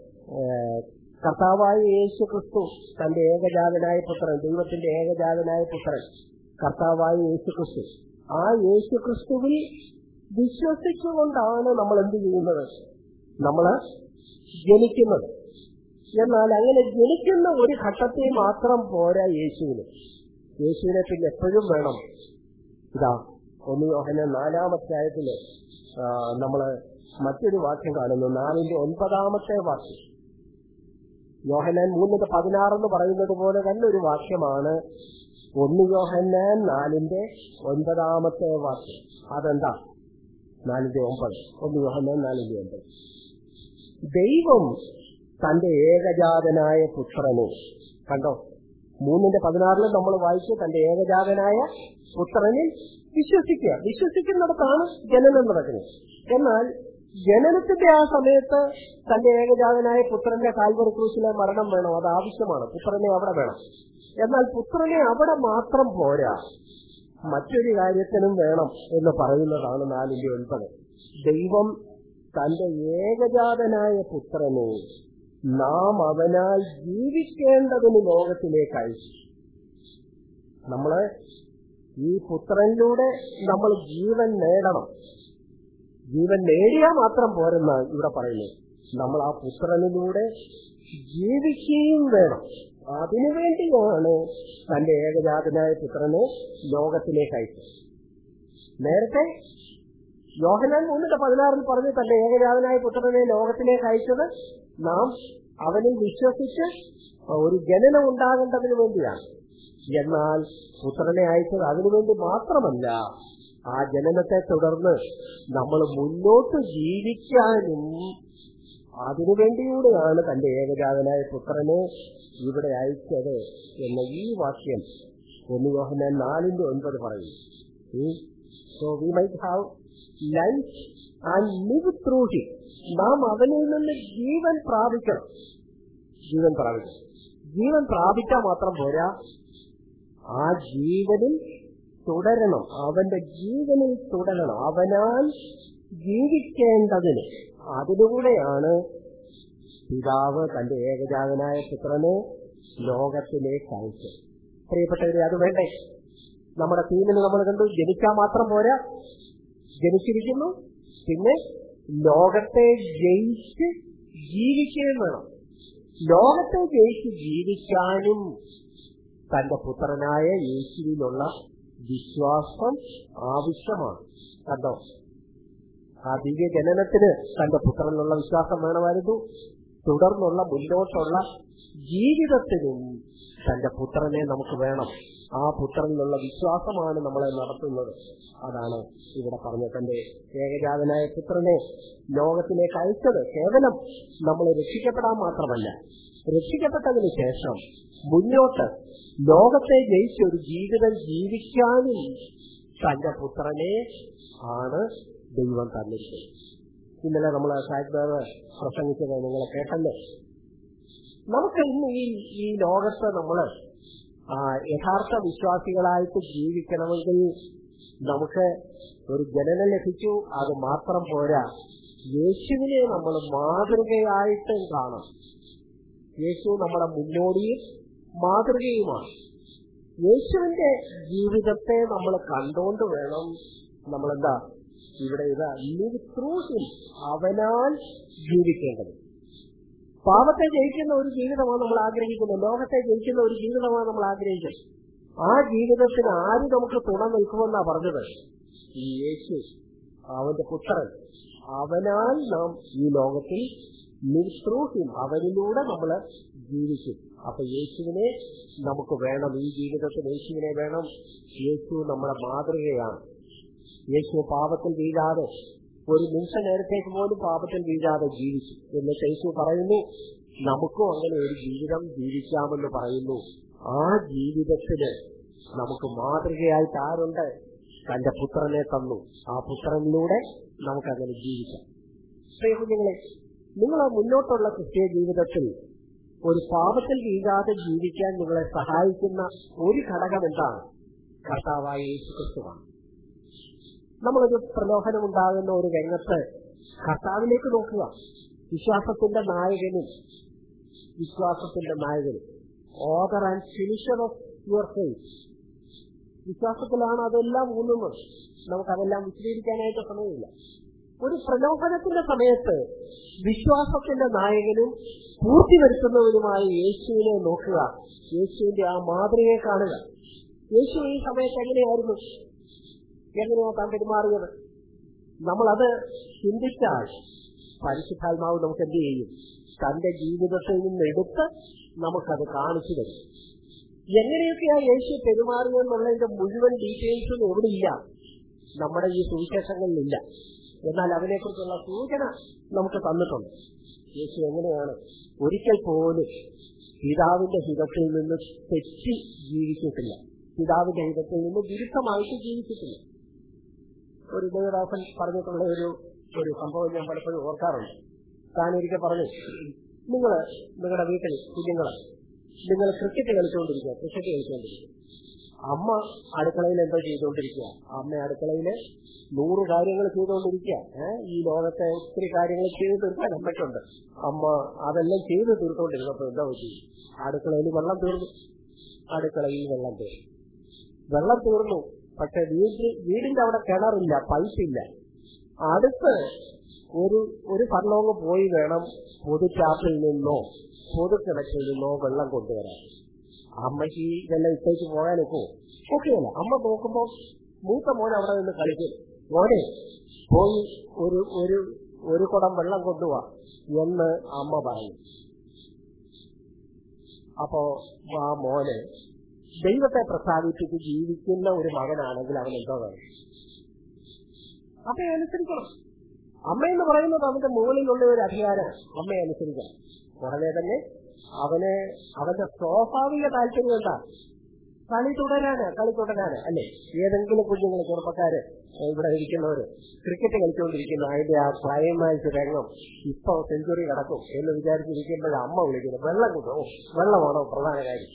കർത്താവായ യേശു ക്രിസ്തു തന്റെ ഏകജാതനായ പുത്രൻ ദൈവത്തിന്റെ ഏകജാതനായ പുത്രൻ കർത്താവായ യേശു ക്രിസ്തു ആ യേശു ക്രിസ്തുവിൽ വിശ്വസിച്ചുകൊണ്ടാണ് നമ്മൾ എന്ത് ചെയ്യുന്നത് നമ്മൾ ജനിക്കുന്നത് എന്നാൽ അങ്ങനെ ജനിക്കുന്ന ഒരു ഘട്ടത്തിൽ മാത്രം പോരാ യേശുവിന് യേശുവിനെ പിന്നെ എപ്പോഴും വേണം ഇതാ ഒന്ന് യോഹന നാലാമധ്യായത്തില് നമ്മള് മറ്റൊരു വാക്യം കാണുന്നു നാലിന്റെ ഒൻപതാമത്തെ വാക്യം യോഹനാൻ മൂന്നിന്റെ പതിനാറെന്ന് പറയുന്നത് പോലെ തന്നെ ഒരു വാക്യമാണ് ഒന്ന് യോഹന്നാൻ നാലിന്റെ ഒൻപതാമത്തെ വാക്യം അതെന്താ നാലിന്റെ ഒമ്പത് ഒന്ന് യോഹന്നാൻ നാലിന്റെ ഒമ്പത് ദൈവം തന്റെ ഏകജാതനായ പുത്രനെ കണ്ടോ മൂന്നിന്റെ പതിനാറിലും നമ്മൾ വായിച്ചു തന്റെ ഏകജാതനായ പുത്രനിൽ വിശ്വസിക്കുക വിശ്വസിക്കുന്നിടത്താണ് ജനനം നടക്കുന്നത് എന്നാൽ ജനനത്തിന്റെ ആ സമയത്ത് തന്റെ ഏകജാതനായ പുത്രന്റെ കാൽവറി ക്രൂശിലെ മരണം വേണം അത് ആവശ്യമാണ് പുത്രനെ അവിടെ വേണം എന്നാൽ പുത്രനെ അവിടെ മാത്രം പോരാ മറ്റൊരു കാര്യത്തിനും വേണം എന്ന് പറയുന്നതാണ് നാലിന്റെ ഒൻപത് ദൈവം തന്റെ ഏകജാതനായ പുത്രനെ നാം അവനാൽ ജീവിക്കേണ്ടതിന് ലോകത്തിലേക്ക് അയച്ചു നമ്മള് ഈ പുത്രനിലൂടെ നമ്മൾ ജീവൻ നേടണം ജീവൻ നേടിയാൽ മാത്രം പോരെന്ന ഇവിടെ പറയുന്നത് നമ്മൾ ആ പുത്രനിലൂടെ ജീവിക്കുകയും വേണം അതിനുവേണ്ടിയാണ് തന്റെ ഏകജാതനായ പുത്രനെ ലോകത്തിലേക്ക് അയച്ചത് നേരത്തെ യോഹനാൻ മൂന്നിന്റെ പതിനാറിൽ പറഞ്ഞ് തന്റെ ഏകജാതനായ പുത്രനെ ലോകത്തിലേക്ക് അയച്ചത് നാം അവനിൽ വിശ്വസിച്ച് ഒരു ജനനം ഉണ്ടാകേണ്ടതിന് വേണ്ടിയാണ് എന്നാൽ പുത്രനെ അയച്ചത് അതിനുവേണ്ടി മാത്രമല്ല ആ ജനനത്തെ തുടർന്ന് നമ്മൾ മുന്നോട്ട് ജീവിക്കാനും അതിനുവേണ്ടിയൂടെയാണ് തന്റെ ഏകജാതനായ പുത്രനെ ഇവിടെ അയച്ചത് എന്ന ഈ വാക്യം ഒന്ന് യോഹനാൻ നാലിന്റെ ഒൻപത് പറയുന്നു so we might have life and live through him നാം അവനിൽ നിന്ന് ജീവൻ പ്രാപിക്കണം ജീവൻ പ്രാപിക്കണം ജീവൻ പ്രാപിച്ചാൽ മാത്രം പോരാ ആ ജീവനിൽ തുടരണം അവന്റെ ജീവനിൽ തുടരണം അവനാൽ ജീവിക്കേണ്ടതിന് അതിലൂടെയാണ് പിതാവ് തന്റെ ഏകജാതനായ പുത്രനെ ലോകത്തിലേക്ക് അയച്ചത് പ്രിയപ്പെട്ടവരെ അത് വേണ്ടേ നമ്മുടെ ടീമിന് നമ്മൾ കണ്ടു ജനിക്കാൻ മാത്രം പോരാ ജനിച്ചിരിക്കുന്നു പിന്നെ ലോകത്തെ ജയിച്ച് ജീവിക്കുകയും വേണം ലോകത്തെ ജയിച്ച് ജീവിക്കാനും തന്റെ പുത്രനായ യേശുവിലുള്ള വിശ്വാസം ആവശ്യമാണ് കണ്ടോ ആ ദിവ്യ ജനനത്തിന് തന്റെ പുത്രനിലുള്ള വിശ്വാസം വേണമായിരുന്നു തുടർന്നുള്ള മുന്നോട്ടുള്ള ജീവിതത്തിനും തന്റെ പുത്രനെ നമുക്ക് വേണം ആ പുത്രനിലുള്ള വിശ്വാസമാണ് നമ്മളെ നടത്തുന്നത് അതാണ് ഇവിടെ പറഞ്ഞ തന്റെ ഏകജാതനായ പുത്രനെ ലോകത്തിലേക്ക് അയച്ചത് കേവലം നമ്മൾ രക്ഷിക്കപ്പെടാൻ മാത്രമല്ല രക്ഷിക്കപ്പെട്ടതിന് ശേഷം മുന്നോട്ട് ലോകത്തെ ജയിച്ച ഒരു ജീവിതം ജീവിക്കാനും തന്റെ പുത്രനെ ആണ് ദൈവം തന്നിരിക്കുന്നത് ഇന്നലെ നമ്മൾ സാഹിബ് പ്രസംഗിച്ചത് നിങ്ങൾ കേട്ടല്ലേ നമുക്ക് ഇന്ന് ഈ ഈ ലോകത്ത് നമ്മൾ യഥാർത്ഥ വിശ്വാസികളായിട്ട് ജീവിക്കണമെങ്കിൽ നമുക്ക് ഒരു ജനനം ലഭിച്ചു അത് മാത്രം പോരാ യേശുവിനെ നമ്മൾ മാതൃകയായിട്ടും കാണണം യേശു നമ്മുടെ മുന്നോടിയും മാതൃകയുമാണ് യേശുവിന്റെ ജീവിതത്തെ നമ്മൾ കണ്ടുകൊണ്ട് വേണം നമ്മളെന്താ ഇവിടെ ഇത് ലിവ് ത്രൂ ഹിം അവനാൽ ജീവിക്കേണ്ടത് പാപത്തെ ജയിക്കുന്ന ഒരു ജീവിതമാണ് നമ്മൾ ആഗ്രഹിക്കുന്നത് ലോകത്തെ ജയിക്കുന്ന ഒരു ജീവിതമാണ് നമ്മൾ ആഗ്രഹിക്കുന്നത് ആ ജീവിതത്തിന് ആര് നമുക്ക് തുണ നിൽക്കുമെന്നാ പറഞ്ഞത് ഈ യേശു അവന്റെ പുത്രൻ അവനാൽ നാം ഈ ലോകത്തിൽ ലിവ് ത്രൂ ഹിം അവനിലൂടെ നമ്മൾ ജീവിക്കും അപ്പൊ യേശുവിനെ നമുക്ക് വേണം ഈ ജീവിതത്തിൽ യേശുവിനെ വേണം യേശു നമ്മുടെ മാതൃകയാണ് യേശു പാപത്തിൽ വീഴാതെ ഒരു നിമിഷ നേരത്തേക്ക് പോലും പാപത്തിൽ വീഴാതെ ജീവിച്ചു എന്ന് യേശു പറയുന്നു നമുക്കും അങ്ങനെ ഒരു ജീവിതം ജീവിക്കാമെന്ന് പറയുന്നു ആ ജീവിതത്തിന് നമുക്ക് മാതൃകയായിട്ട് ആരുണ്ട് തന്റെ പുത്രനെ തന്നു ആ പുത്രനിലൂടെ നമുക്കങ്ങനെ ജീവിക്കാം കുഞ്ഞുങ്ങളെ നിങ്ങൾ മുന്നോട്ടുള്ള ക്രിസ്തീയ ജീവിതത്തിൽ ഒരു പാപത്തിൽ വീഴാതെ ജീവിക്കാൻ നിങ്ങളെ സഹായിക്കുന്ന ഒരു ഘടകം എന്താണ് കർത്താവായ യേശു ക്രിസ്തുവാണ് നമ്മളൊരു പ്രലോഭനം ഉണ്ടാകുന്ന ഒരു രംഗത്ത് കർത്താവിലേക്ക് നോക്കുക വിശ്വാസത്തിന്റെ നായകനും വിശ്വാസത്തിന്റെ നായകനും author and finisher of your faith വിശ്വാസത്തിലാണ് അതെല്ലാം ഊന്നുന്നത് നമുക്കതെല്ലാം വിശദീകരിക്കാനായിട്ട് സമയമില്ല ഒരു പ്രലോഭനത്തിന്റെ സമയത്ത് വിശ്വാസത്തിന്റെ നായകനും പൂർത്തി വരുത്തുന്നവരുമായ യേശുവിനെ നോക്കുക യേശുവിന്റെ ആ മാതൃകയെ കാണുക യേശു ഈ സമയത്ത് എങ്ങനെയായിരുന്നു എങ്ങനെയാ താൻ പെരുമാറിയത് നമ്മളത് ചിന്തിച്ചാൽ പരിശുദ്ധാത്മാവ് നമുക്ക് എന്ത് ചെയ്യും തന്റെ ജീവിതത്തിൽ നിന്ന് എടുത്ത് നമുക്കത് കാണിച്ചു തരും എങ്ങനെയൊക്കെയാ യേശു പെരുമാറിയെന്നുള്ളതിന്റെ മുഴുവൻ ഡീറ്റെയിൽസും എവിടെയില്ല നമ്മുടെ ഈ സുവിശേഷങ്ങളിലില്ല എന്നാൽ അതിനെക്കുറിച്ചുള്ള സൂചന നമുക്ക് തന്നിട്ടുണ്ട് യേശു എങ്ങനെയാണ് ഒരിക്കൽ പോലും പിതാവിന്റെ ഹിതത്തിൽ നിന്ന് തെറ്റി ജീവിച്ചിട്ടില്ല പിതാവിന്റെ ഹിതത്തിൽ നിന്ന് വിരുദ്ധമായിട്ട് ജീവിച്ചിട്ടില്ല ഒരു ദേവദാസൻ പറഞ്ഞിട്ടുള്ള ഒരു ഒരു സംഭവം ഞാൻ പലപ്പോഴും ഓർക്കാറുണ്ട് താൻ ഒരിക്കൽ പറഞ്ഞു നിങ്ങൾ നിങ്ങളുടെ വീട്ടിൽ കുഞ്ഞുങ്ങൾ നിങ്ങൾ ക്രിക്കറ്റ് കളിച്ചുകൊണ്ടിരിക്കുക ക്രിക്കറ്റ് കളിച്ചുകൊണ്ടിരിക്കുക അമ്മ അടുക്കളയിൽ എന്തോ ചെയ്തുകൊണ്ടിരിക്കുക അമ്മ അടുക്കളയിൽ നൂറ് കാര്യങ്ങൾ ചെയ്തുകൊണ്ടിരിക്കുക ഏഹ് ഈ ലോകത്തെ ഒത്തിരി കാര്യങ്ങൾ ചെയ്തു തീർക്കാൻ അമ്മയ്ക്കുണ്ട് അമ്മ അതെല്ലാം ചെയ്തു തീർത്തുകൊണ്ടിരുന്നപ്പോ എന്താ പറ്റി അടുക്കളയിൽ വെള്ളം തീർന്നു അടുക്കളയിൽ വെള്ളം തീർന്നു വെള്ളം തീർന്നു പക്ഷെ വീട്ടിൽ വീടിന്റെ അവിടെ കിണറില്ല പൈപ്പില്ല അടുത്ത് ഒരു ഒരു ഫർലോങ് പോയി വേണം പൊതു ടാപ്പിൽ നിന്നോ പൊതു കിണറ്റിൽ നിന്നോ വെള്ളം കൊണ്ടുവരാൻ അമ്മയ്ക്ക് ഇതെല്ലാം ഇട്ടേക്ക് പോകാനൊക്കെ ഒക്കെയല്ല അമ്മ നോക്കുമ്പോ മൂത്ത മോൻ അവിടെ നിന്ന് കളിക്കും മോനെ പോയി ഒരു ഒരു ഒരു കുടം വെള്ളം കൊണ്ടുപോവാ എന്ന് അമ്മ പറയും അപ്പോ ആ മോന് ദൈവത്തെ പ്രസാദിപ്പിച്ച് ജീവിക്കുന്ന ഒരു മകനാണെങ്കിൽ അവൻ എന്തോ വേണം അമ്മയെ അനുസരിക്കണം അമ്മ എന്ന് പറയുന്നത് അവന്റെ മുകളിലുള്ള ഒരു അധികാരം അമ്മയെ അനുസരിക്കണം ഉടനെ തന്നെ അവന് അവന്റെ സ്വാഭാവിക താല്പര്യം എന്താ കളി തുടരാന് കളി തുടരാന് അല്ലെ ഏതെങ്കിലും കുഞ്ഞുങ്ങൾ ചെറുപ്പക്കാര് ഇവിടെ ഇരിക്കുന്നവര് ക്രിക്കറ്റ് കളിച്ചുകൊണ്ടിരിക്കുന്ന അതിന്റെ ആ ക്ലൈമാക്സ് രംഗം ഇപ്പൊ സെഞ്ചുറി കിടക്കും എന്ന് വിചാരിച്ചിരിക്കുമ്പോഴാണ് അമ്മ വിളിക്കുന്നത് വെള്ളം കൊണ്ടു വെള്ളമാണോ പ്രധാന കാര്യം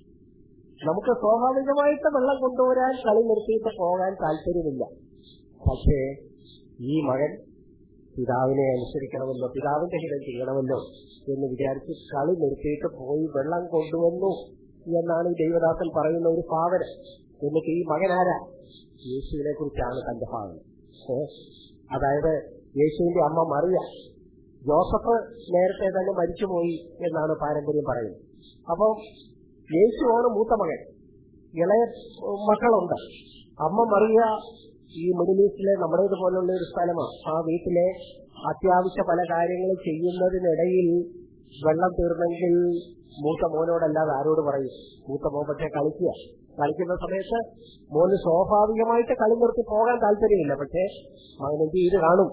നമുക്ക് സ്വാഭാവികമായിട്ട് വെള്ളം കൊണ്ടുവരാൻ കളി നിർത്തിയിട്ട് പോകാൻ താല്പര്യമില്ല പക്ഷേ ഈ മകൻ പിതാവിനെ അനുസരിക്കണമല്ലോ പിതാവിന്റെ ഹിതം ചെയ്യണമല്ലോ എന്ന് വിചാരിച്ച് കളി നിർത്തിയിട്ട് പോയി വെള്ളം കൊണ്ടുവന്നു എന്നാണ് ഈ ദൈവദാസൻ പറയുന്ന ഒരു ഭാവന എന്നിട്ട് ഈ മകനാരാ യേശുവിനെ കുറിച്ചാണ് തന്റെ ഭാവന ഏ? അതായത് യേശുവിന്റെ അമ്മ മറിയ ജോസഫ് നേരത്തെ തന്നെ മരിച്ചുപോയി എന്നാണ് പാരമ്പര്യം പറയുന്നത് അപ്പൊ യേശുവാണ് മൂത്ത മകൻ ഇളയ മക്കളുണ്ട് അമ്മ മറിയ ഈ മിഡിൽ ഈസ്റ്റിലെ നമ്മുടെ ഇതുപോലുള്ള ഒരു സ്ഥലമാണ് ആ വീട്ടിലെ അത്യാവശ്യ പല കാര്യങ്ങൾ ചെയ്യുന്നതിനിടയിൽ വെള്ളം തീർന്നെങ്കിൽ മൂത്ത മോനോടല്ലാതെ ആരോട് പറയും മൂത്ത മോൻ പക്ഷേ കളിക്കുക കളിക്കുന്ന സമയത്ത് മോന് സ്വാഭാവികമായിട്ട് കളി നിർത്തി പോകാൻ താല്പര്യമില്ല പക്ഷേ അവനെന്ത് ചെയ്ത് കാണും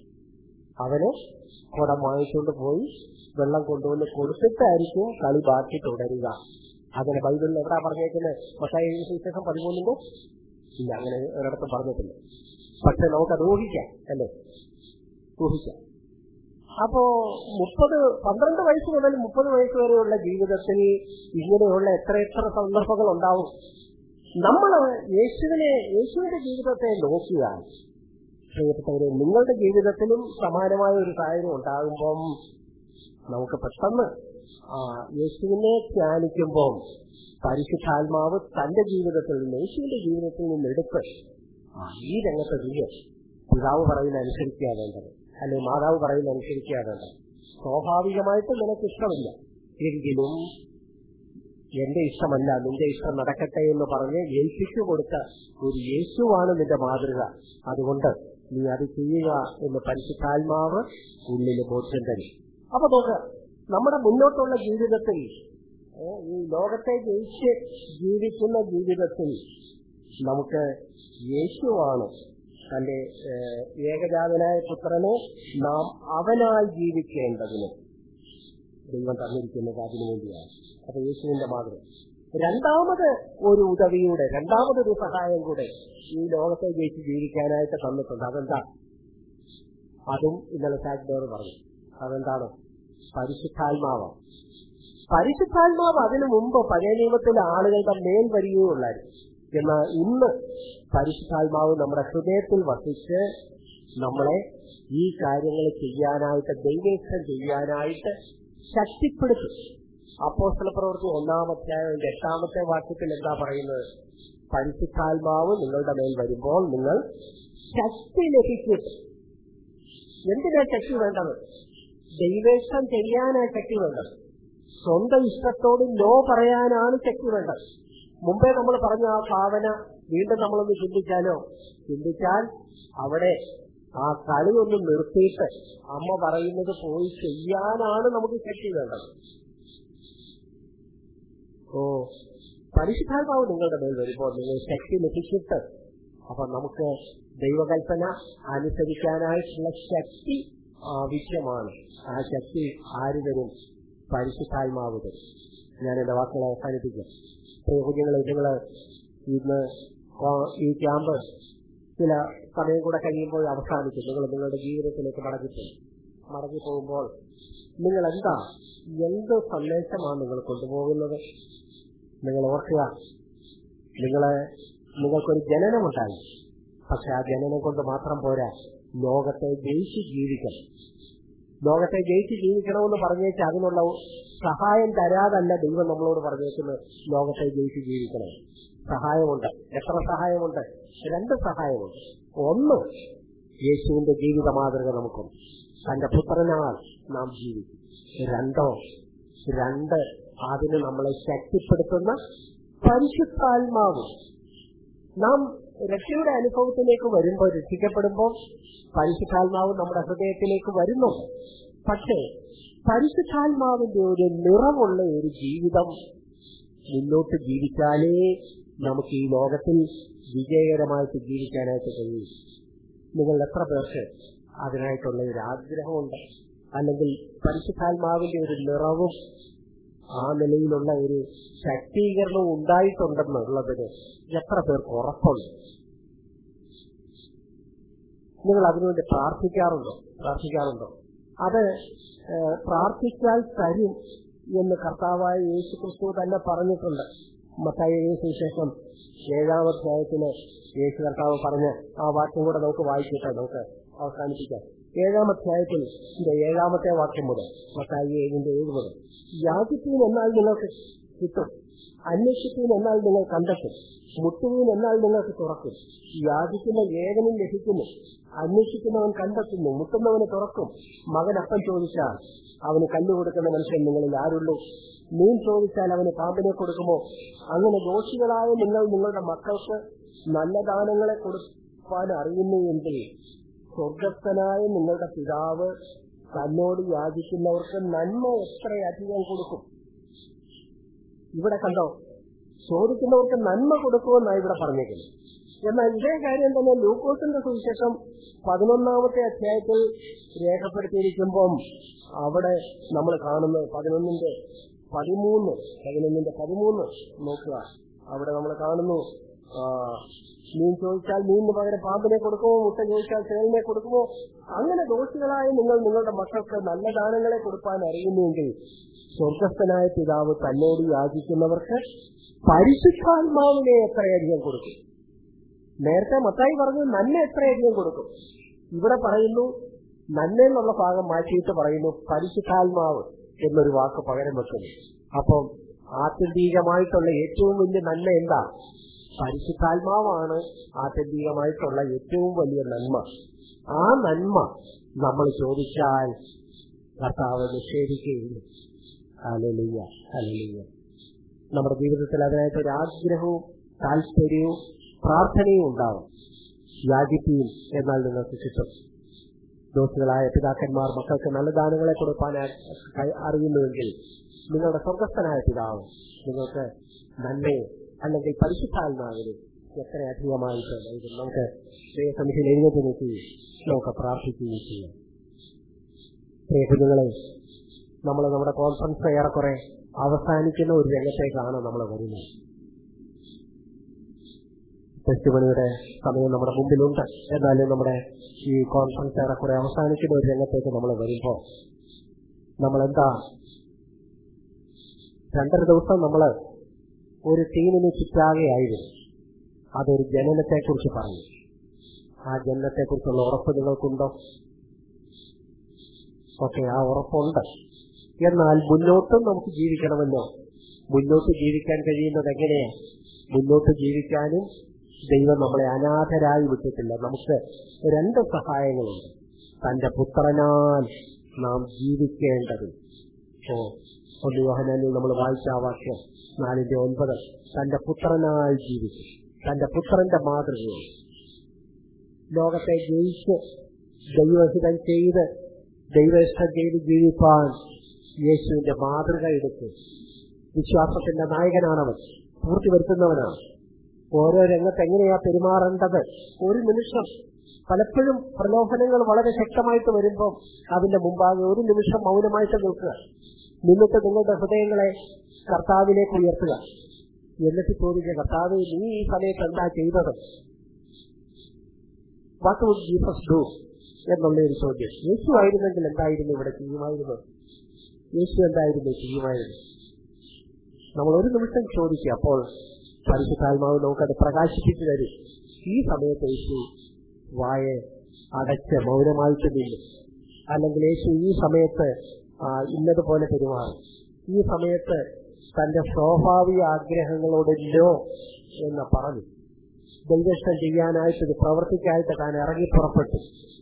അവന് കുടം വാങ്ങിച്ചുകൊണ്ട് പോയി വെള്ളം കൊണ്ടുവന്ന് കൊടുത്തിട്ടായിരിക്കും കളി ബാക്കി തുടരുക അങ്ങനെ ബൈബിളിൽ എവിടാ പറഞ്ഞേക്കുന്നത് മത്തായി സുവിശേഷം പതിമൂന്നിന്റെ ഇല്ല അങ്ങനെ ഒരിടത്തും പറഞ്ഞിട്ടില്ല പക്ഷെ നമുക്കത് ഊഹിക്കാം അല്ലേ ഊഹിക്കാം അപ്പോ മുപ്പത് പന്ത്രണ്ട് വയസ്സ് മുതൽ മുപ്പത് വയസ്സ് വരെയുള്ള ജീവിതത്തിൽ ഇങ്ങനെയുള്ള എത്ര എത്ര സന്ദർഭങ്ങൾ ഉണ്ടാവും നമ്മൾ യേശുവിനെ യേശുവിന്റെ ജീവിതത്തെ നോക്കിയാൽ പ്രിയപ്പെട്ടവരെ നിങ്ങളുടെ ജീവിതത്തിലും സമാനമായ ഒരു സാഹചര്യം ഉണ്ടാകുമ്പം നമുക്ക് പെട്ടെന്ന് ആ യേശുവിനെ ധ്യാനിക്കുമ്പോൾ പരിശുദ്ധാത്മാവ് തന്റെ ജീവിതത്തിൽ നിന്ന് യേശുവിന്റെ ജീവിതത്തിൽ നിന്ന് എടുത്ത് ആ, ഈ രംഗത്ത് നീ പിതാവ് പറയുന്ന അനുസരിക്കുക വേണ്ടത് അല്ലെ മാതാവ് പറയുന്ന അനുസരിക്കുക വേണ്ടത് സ്വാഭാവികമായിട്ട് നിനക്ക് ഇഷ്ടമില്ല എങ്കിലും എന്റെ ഇഷ്ടമല്ല നിന്റെ ഇഷ്ടം നടക്കട്ടെ എന്ന് പറഞ്ഞ് ഏൽപ്പിച്ചു കൊടുത്ത ഒരു യേശുവാണ് നിന്റെ മാതൃക അതുകൊണ്ട് നീ അത് ചെയ്യുക എന്ന് പരിശുദ്ധാത്മാവ് ഉള്ളിൽ ബോധ്യം തരും അപ്പൊ നോക്ക് നമ്മുടെ മുന്നോട്ടുള്ള ജീവിതത്തിൽ ഏ, ഈ ലോകത്തെ ജയിച്ച് ജീവിക്കുന്ന ജീവിതത്തിൽ നമുക്ക് യേശുവാണ് തന്റെ ഏ, ഏകജാതനായ പുത്രനെ നാം അവനായി ജീവിക്കേണ്ടതിന് ദൈവം തന്നിരിക്കുന്നത് അതിനു വേണ്ടിയാണ് അപ്പൊ യേശുവിന്റെ മാതൃക രണ്ടാമത് ഒരു ഉദവിയുടെ രണ്ടാമതൊരു സഹായം കൂടെ ഈ ലോകത്തെ ജയിച്ച് ജീവിക്കാനായിട്ട് തന്നിട്ടുണ്ട് അതെന്താ അതും ഇന്നലെ സാഗ്ഡോർ പറഞ്ഞു അതെന്താണ് പരിശുദ്ധാത്മാവ് പരിശുദ്ധാത്മാവ് അതിനു മുമ്പ് പഴയ നിയമത്തിലെ ആളുകളുടെ മേൽ വരികയുള്ളായിരുന്നു എന്നാൽ ഇന്ന് പരിശുദ്ധാത്മാവ് നമ്മുടെ ഹൃദയത്തിൽ വസിച്ച് നമ്മളെ ഈ കാര്യങ്ങൾ ചെയ്യാനായിട്ട് ദൈവേഷ്ടം ചെയ്യാനായിട്ട് ശക്തിപ്പെടുത്തും അപ്പോസ്തല പ്രവൃത്തി ഒന്നാമത്തെ അതിന്റെ എട്ടാമത്തെ വാക്യത്തിൽ എന്താ പറയുന്നത് പരിശുദ്ധാത്മാവ് നിങ്ങളുടെ മേൽ വരുമ്പോൾ നിങ്ങൾ ശക്തി ലഭിക്കും എന്തിനാ ശക്തി വേണ്ടത് ദൈവേഷ്ടം ചെയ്യാനാ ശക്തി വേണ്ടത് സ്വന്തം ഇഷ്ടത്തോട് നോ പറയാനാണ് ശക്തി വേണ്ടത് മുമ്പേ നമ്മൾ പറഞ്ഞ ആ ഭാവന വീണ്ടും നമ്മളൊന്ന് ചിന്തിച്ചാലോ ചിന്തിച്ചാൽ അവിടെ ആ കളി ഒന്ന് നിർത്തിയിട്ട് അമ്മ പറയുന്നത് പോയി ചെയ്യാനാണ് നമുക്ക് ശക്തി വേണ്ടത് ഓ പരിശുദ്ധാത്മാവ് നിങ്ങളുടെ മേൽ വരുമ്പോൾ നിങ്ങൾ ശക്തി ലഭിച്ചിട്ട് അപ്പൊ നമുക്ക് ദൈവകൽപ്പന അനുസരിക്കാനായിട്ടുള്ള ശക്തി ആവശ്യമാണ് ആ ശക്തി ആര് തരും പരിശുദ്ധാത്മാവ് തരും ഞാൻ എന്റെ വാക്കുകൾ അവസാനിപ്പിക്കും പ്രിയ കുഞ്ഞുങ്ങളെ നിങ്ങൾ ഇന്ന് ആ- ഈ ക്യാമ്പ് ചില സമയം കൂടെ കഴിയുമ്പോൾ അവസാനിക്കും നിങ്ങൾ നിങ്ങളുടെ ജീവിതത്തിലേക്ക് മടങ്ങിപ്പോകും മടങ്ങിപ്പോകുമ്പോൾ നിങ്ങൾ എന്താ എന്ത് സന്ദേശമാണ് നിങ്ങൾ കൊണ്ടുപോകുന്നത് നിങ്ങൾ ഓർക്കുക നിങ്ങളെ നിങ്ങൾക്കൊരു ജനനമുണ്ടായി പക്ഷെ ആ ജനനം കൊണ്ട് മാത്രം പോരാ ലോകത്തെ ജയിച്ച് ജീവിക്കണം ലോകത്തെ ജയിച്ച് ജീവിക്കണമെന്ന് പറഞ്ഞേച്ച് അതിനുള്ള സഹായം തരാതല്ല ദൈവം നമ്മളോട് പറഞ്ഞേക്കുന്നത് ലോകത്തെ ജയിച്ച് ജീവിക്കണം സഹായമുണ്ട് എത്ര സഹായമുണ്ട് രണ്ട് സഹായമുണ്ട് ഒന്ന് യേശുവിന്റെ ജീവിത മാതൃക നമുക്കുണ്ട് തന്റെ പുത്രനാൽ നാം ജീവിക്കും രണ്ടോ രണ്ട് അതിന് നമ്മളെ ശക്തിപ്പെടുത്തുന്ന പരിശുദ്ധാത്മാവ് നാം രക്ഷയുടെ അനുഭവത്തിലേക്ക് വരുമ്പോൾ രക്ഷിക്കപ്പെടുമ്പോൾ പരിശുദ്ധാത്മാവ് നമ്മുടെ ഹൃദയത്തിലേക്ക് വരുന്നു പക്ഷേ പരിശുദ്ധാത്മാവിന്റെ ഒരു നിറമുള്ള ഒരു ജീവിതം മുന്നോട്ട് ജീവിച്ചാലേ നമുക്ക് ഈ ലോകത്തിൽ വിജയകരമായിട്ട് ജീവിക്കാനായിട്ട് കഴിയും നിങ്ങൾ എത്ര പേർക്ക് അതിനായിട്ടുള്ള ഒരു ആഗ്രഹമുണ്ട് അല്ലെങ്കിൽ പരിശുദ്ധാത്മാവിന്റെ ഒരു നിറവും ആ നിലയിലുള്ള ഒരു ശക്തീകരണവും ഉണ്ടായിട്ടുണ്ടെന്നുള്ളതിന് എത്ര പേർക്ക് ഉറപ്പുണ്ട് നിങ്ങൾ അതിനുവേണ്ടി പ്രാർത്ഥിക്കാറുണ്ടോ പ്രാർത്ഥിക്കാറുണ്ടോ അത് ഏഹ്, പ്രാർത്ഥിച്ചാൽ തരും എന്ന് കർത്താവായ യേശു ക്രിസ്തു തന്നെ പറഞ്ഞിട്ടുണ്ട് മത്തായി സുവിശേഷം ഏഴാം അധ്യായത്തിന് യേശു കർത്താവ് പറഞ്ഞ ആ വാക്യം കൂടെ നമുക്ക് വായിച്ചിട്ട് നമുക്ക് അവസാനിപ്പിക്കാം ഏഴാം അധ്യായത്തിൽ ഇതിന്റെ ഏഴാമത്തെ വാക്യം മുതൽ മത്തായി ഏഴിന്റെ ഏഴ് മുതൽ യാചിപ്പീൻ എന്നാൽ നിങ്ങൾക്ക് കിട്ടും അന്വേഷിപ്പീൻ എന്നാൽ നിങ്ങൾ കണ്ടെത്തും മുട്ടുവീൻ എന്നാൽ നിങ്ങൾക്ക് തുറക്കും യാചിക്കുന്ന ഏവനും ലഭിക്കുന്നു അന്വേഷിക്കുന്നവൻ കണ്ടെത്തുന്നു മുട്ടുന്നവന് തുറക്കും മകൻ അപ്പം ചോദിച്ചാൽ അവന് കല്ല് കൊടുക്കുന്ന മനുഷ്യൻ നിങ്ങളിൽ ആരുള്ളൂ മീൻ ചോദിച്ചാൽ അവന് പാമ്പിനെ കൊടുക്കുമോ അങ്ങനെ ദോഷികളായ നിങ്ങൾ നിങ്ങളുടെ മക്കൾക്ക് നല്ല ദാനങ്ങളെ കൊടുക്കാൻ അറിയുന്നു എങ്കിൽ സ്വർഗസ്ഥനായ നിങ്ങളുടെ പിതാവ് തന്നോട് യാചിക്കുന്നവർക്ക് നന്മ എത്രയധികം കൊടുക്കും ഇവിടെ കണ്ടോ ചോദിക്കുന്നവർക്ക് നന്മ കൊടുക്കുമെന്നാണ് ഇവിടെ പറഞ്ഞേക്കുന്നത് എന്നാൽ ഇതേ കാര്യം തന്നെ ലൂക്കോസിന്റെ സുവിശേഷം പതിനൊന്നാമത്തെ അധ്യായത്തിൽ രേഖപ്പെടുത്തിയിരിക്കുമ്പം അവിടെ നമ്മൾ കാണുന്നത് പതിനൊന്നിന്റെ പതിമൂന്ന് പതിനൊന്നിന്റെ പതിമൂന്ന് നോക്കുക അവിടെ നമ്മൾ കാണുന്നു ആ, മീൻ ചോദിച്ചാൽ മീനിന് പകരം പാമ്പിനെ കൊടുക്കുമോ മുട്ട ചോദിച്ചാൽ തേളിനെ കൊടുക്കുമോ അങ്ങനെ ദോഷികളായ നിങ്ങൾ നിങ്ങളുടെ മക്കൾക്ക് നല്ല ദാനങ്ങളെ കൊടുക്കാൻ അറിയുന്നുവെങ്കിൽ സ്വർഗസ്ഥനായ പിതാവ് തന്നോട് യാചിക്കുന്നവർക്ക് പരിശുദ്ധാത്മാവിനെ എത്രയധികം കൊടുക്കും നേരത്തെ മത്തായി പറഞ്ഞു നന്മ എത്രയധികം കൊടുക്കും ഇവിടെ പറയുന്നു നന്മ എന്നുള്ള ഭാഗം മാറ്റിയിട്ട് പറയുന്നു പരിശുദ്ധാത്മാവ് എന്നൊരു വാക്ക് പകരം വെക്കുന്നു അപ്പം ആത്യന്തികമായിട്ടുള്ള ഏറ്റവും വലിയ നന്മ എന്താ പരിശുദ്ധാത്മാവാണ് ആത്യന്തികമായിട്ടുള്ള ഏറ്റവും വലിയ നന്മ ആ നന്മ നമ്മൾ ചോദിച്ചാൽ കർത്താവ് നിഷേധിക്കുകയില്ല അലലിയ അലലിയ നമ്മുടെ ജീവിതത്തിൽ അതിനായിട്ട് ഒരു ആഗ്രഹവും താല്പര്യവും പ്രാർത്ഥനയും ഉണ്ടാവും യാചിപ്പിയും എന്നാൽ നിങ്ങൾക്ക് കിട്ടും ദോഷികളായ പിതാക്കന്മാർ മക്കൾക്ക് നല്ല ദാനങ്ങളെ കൊടുക്കാൻ ആ- അറിയുന്നുവെങ്കിൽ നിങ്ങളുടെ സ്വർഗസ്ഥനായ പിതാവ് നിങ്ങൾക്ക് നന്മയെ അല്ലെങ്കിൽ പരിശുദ്ധാത്മാവിനെ എത്രയധികമായിട്ട് നൽകും നമുക്ക് ദൈവസമിതിയിൽ എഴുന്നേറ്റ് നിൽക്കുകയും നമുക്ക് പ്രാർത്ഥിക്കുകയും ചെയ്യാം പ്രിയ കുഞ്ഞുങ്ങളെ നമ്മൾ നമ്മുടെ കോൺഫറൻസ് ഏറെക്കുറെ അവസാനിക്കുന്ന ഒരു രംഗത്തേക്കാണ് നമ്മൾ വരുന്നത് ടെസ്റ്റ് മണിയുടെ സമയം നമ്മുടെ മുമ്പിലുണ്ട് എന്നാലും നമ്മുടെ ഈ കോൺഫറൻസ് ഏറെക്കുറെ അവസാനിക്കുന്ന ഒരു രംഗത്തേക്ക് നമ്മൾ വരുമ്പോൾ നമ്മൾ എന്താ രണ്ടര ദിവസം നമ്മൾ ഒരു ടീമിന് ചുറ്റാകെയായിരുന്നു അതൊരു ജനനത്തെക്കുറിച്ച് പറഞ്ഞു ആ ജനനത്തെക്കുറിച്ചുള്ള ഉറപ്പ് നിങ്ങൾക്കുണ്ടോ ഓക്കെ ആ ഉറപ്പുണ്ട് എന്നാൽ മുന്നോട്ടും നമുക്ക് ജീവിക്കണമല്ലോ മുന്നോട്ട് ജീവിക്കാൻ കഴിയുന്നത് എങ്ങനെയാ മുന്നോട്ട് ജീവിക്കാനും ദൈവം നമ്മളെ അനാഥരായി വിട്ടിട്ടില്ല നമുക്ക് രണ്ട് സഹായങ്ങളുണ്ട് തന്റെ പുത്രനാൽ നാം ജീവിക്കേണ്ടത് ഓ ഒന്ന് യോഹനാനിൽ നമ്മൾ വായിച്ച ആ വാക്യം നാലിന്റെ ഒൻപത് തന്റെ പുത്രനാൽ ജീവിച്ചു തന്റെ പുത്രന്റെ മാതൃകയിൽ ലോകത്തെ ജയിച്ച് ദൈവഹിതം ചെയ്ത് ദൈവഇഷ്ടം ചെയ്ത് ജീവിപ്പാൻ യേശുവിന്റെ മാതൃക എടുത്ത് വിശ്വാസത്തിന്റെ നായകനാണവൻ പൂർത്തി വരുത്തുന്നവനാണ് ഓരോ രംഗത്ത് എങ്ങനെയാ പെരുമാറേണ്ടത് ഒരു നിമിഷം പലപ്പോഴും പ്രലോഭനങ്ങൾ വളരെ ശക്തമായിട്ട് വരുമ്പോൾ അതിന്റെ മുമ്പാകെ ഒരു നിമിഷം മൗനമായിട്ട് നിൽക്കുക നിന്നിട്ട് നിങ്ങളുടെ ഹൃദയങ്ങളെ കർത്താവിലേക്ക് ഉയർത്തുക എന്നിട്ട് ചോദിക്കുക കർത്താവ് നീ ഈ സമയത്ത് എന്താ ചെയ്തത് വാട്ട് വുഡ് ജീസസ് ഡു എന്നുള്ള ഒരു ചോദ്യം യേശു ആയിരുന്നെങ്കിൽ എന്തായിരുന്നു ഇവിടെ ചെയ്യുമായിരുന്നു യേശു എന്തായിരുന്നു ചെയ്യുമായിരുന്നു നമ്മൾ ഒരു നിമിഷം ചോദിക്കുക അപ്പോൾ പരിശുദ്ധാത്മാവ് നമുക്കത് പ്രകാശിപ്പിച്ചു തരും ഈ സമയത്ത് യേശു വായ അടച്ച് മൗനമായിട്ട് നിന്നും അല്ലെങ്കിൽ യേശു ഈ സമയത്ത് ആ, ഇന്നതുപോലെ പെരുമാറും ഈ സമയത്ത് തന്റെ സ്വാഭാവിക ആഗ്രഹങ്ങളോട് നോ എന്ന് പറഞ്ഞു ദൈവഷ്ടം ചെയ്യാനായിട്ട് ഇത് പ്രവർത്തിക്കായിട്ട് താൻ ഇറങ്ങി പുറപ്പെട്ടു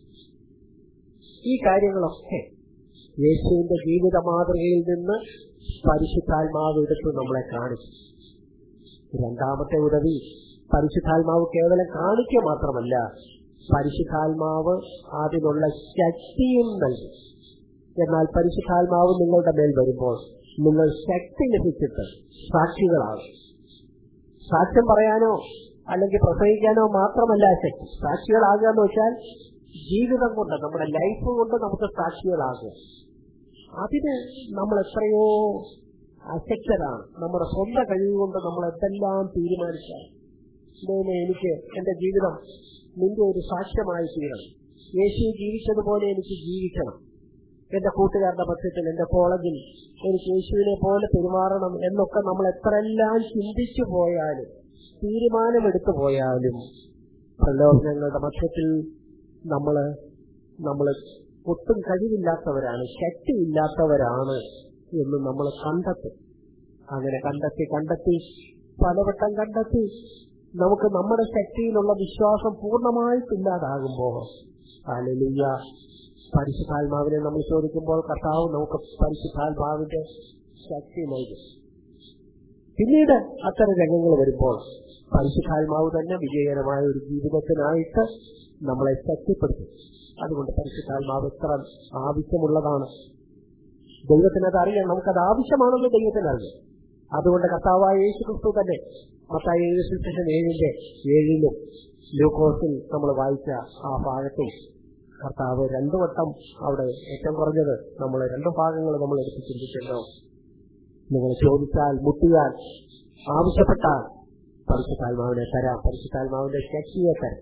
ഈ കാര്യങ്ങളൊക്കെ യേശുവിന്റെ ജീവിത മാതൃകയിൽ നിന്ന് പരിശുദ്ധാത്മാവ് എടുത്ത് നമ്മളെ കാണിച്ചു രണ്ടാമത്തെ ഉദവി പരിശുദ്ധാത്മാവ് കേവലം കാണിക്കുക മാത്രമല്ല പരിശുദ്ധാത്മാവ് അതിനുള്ള ശക്തിയും നൽകി എന്നാൽ പരിശുദ്ധാത്മാവ് നിങ്ങളുടെ മേൽ വരുമ്പോൾ നിങ്ങൾ ശക്തി ലഭിച്ചിട്ട് സാക്ഷികളാകും സാക്ഷ്യം പറയാനോ അല്ലെങ്കിൽ പ്രസംഗിക്കാനോ മാത്രമല്ല ശക്തി സാക്ഷികളാകുക എന്ന് വെച്ചാൽ ജീവിതം കൊണ്ട് നമ്മുടെ ലൈഫ് കൊണ്ട് നമുക്ക് സാക്ഷികളാകുക അതിന് നമ്മൾ എത്രയോ അശക്തരാണ് നമ്മുടെ സ്വന്തം കഴിവ് കൊണ്ട് നമ്മൾ എന്തെല്ലാം തീരുമാനിച്ചാൽ ദൈവമേ എനിക്ക് എന്റെ ജീവിതം നിന്റെ ഒരു സാക്ഷ്യമായി തീരണം യേശു ജീവിച്ചതുപോലെ എനിക്ക് ജീവിക്കണം എന്റെ കൂട്ടുകാരുടെ പക്ഷത്തിൽ എന്റെ കോളേജിൽ എനിക്ക് യേശുവിനെ പോലെ പെരുമാറണം എന്നൊക്കെ നമ്മൾ എത്രയെല്ലാം ചിന്തിച്ചു പോയാലും തീരുമാനമെടുത്തു പോയാലും പ്രലോഭനങ്ങളുടെ മധ്യത്തിൽ നമ്മള് നമ്മള് ഒട്ടും കഴിവില്ലാത്തവരാണ് ശക്തിയില്ലാത്തവരാണ് എന്ന് നമ്മൾ കണ്ടെത്തും അങ്ങനെ കണ്ടെത്തി കണ്ടെത്തി പലവട്ടം കണ്ടെത്തി നമുക്ക് നമ്മുടെ ശക്തിയിലുള്ള വിശ്വാസം പൂർണ്ണമായിട്ടില്ലാതാകുമ്പോൾ അലലിയ പരിശുദ്ധാത്മാവിനെ നമ്മൾ ചോദിക്കുമ്പോൾ കർത്താവ് നമുക്ക് പരിശുദ്ധാത്മാവിന്റെ ശക്തി നൽകും പിന്നീട് അത്തരം രംഗങ്ങൾ വരുമ്പോൾ പരിശുദ്ധാത്മാവ് തന്നെ വിജയകരമായ ഒരു ജീവിതത്തിനായിട്ട് നമ്മളെ ശക്തിപ്പെടുത്തും അതുകൊണ്ട് പരിശുദ്ധാത്മാവ് എത്ര ആവശ്യമുള്ളതാണ് ദൈവത്തിന് അത് അറിയാം നമുക്കത് ആവശ്യമാണെന്ന് ദൈവത്തിന് അറിയാം അതുകൊണ്ട് കർത്താവായ യേശു ക്രിസ്തു തന്നെ മത്തായി ഏഴ് സുവിശേഷം ഏഴിന്റെ ഏഴിലും ലൂക്കോസിൽ നമ്മൾ വായിച്ച ആ ഭാഗത്തും കർത്താവ് രണ്ടു വട്ടം അവിടെ ഏറ്റവും കുറഞ്ഞത് നമ്മൾ രണ്ടു ഭാഗങ്ങൾ നമ്മൾ എടുത്ത് ചിന്തിക്കുന്നു നിങ്ങൾ ചോദിച്ചാൽ മുട്ടിയാൽ ആവശ്യപ്പെട്ടാൽ പരിശുദ്ധാത്മാവിനെ തരാം പരിശുദ്ധാത്മാവിന്റെ ശക്തിയെ തരാം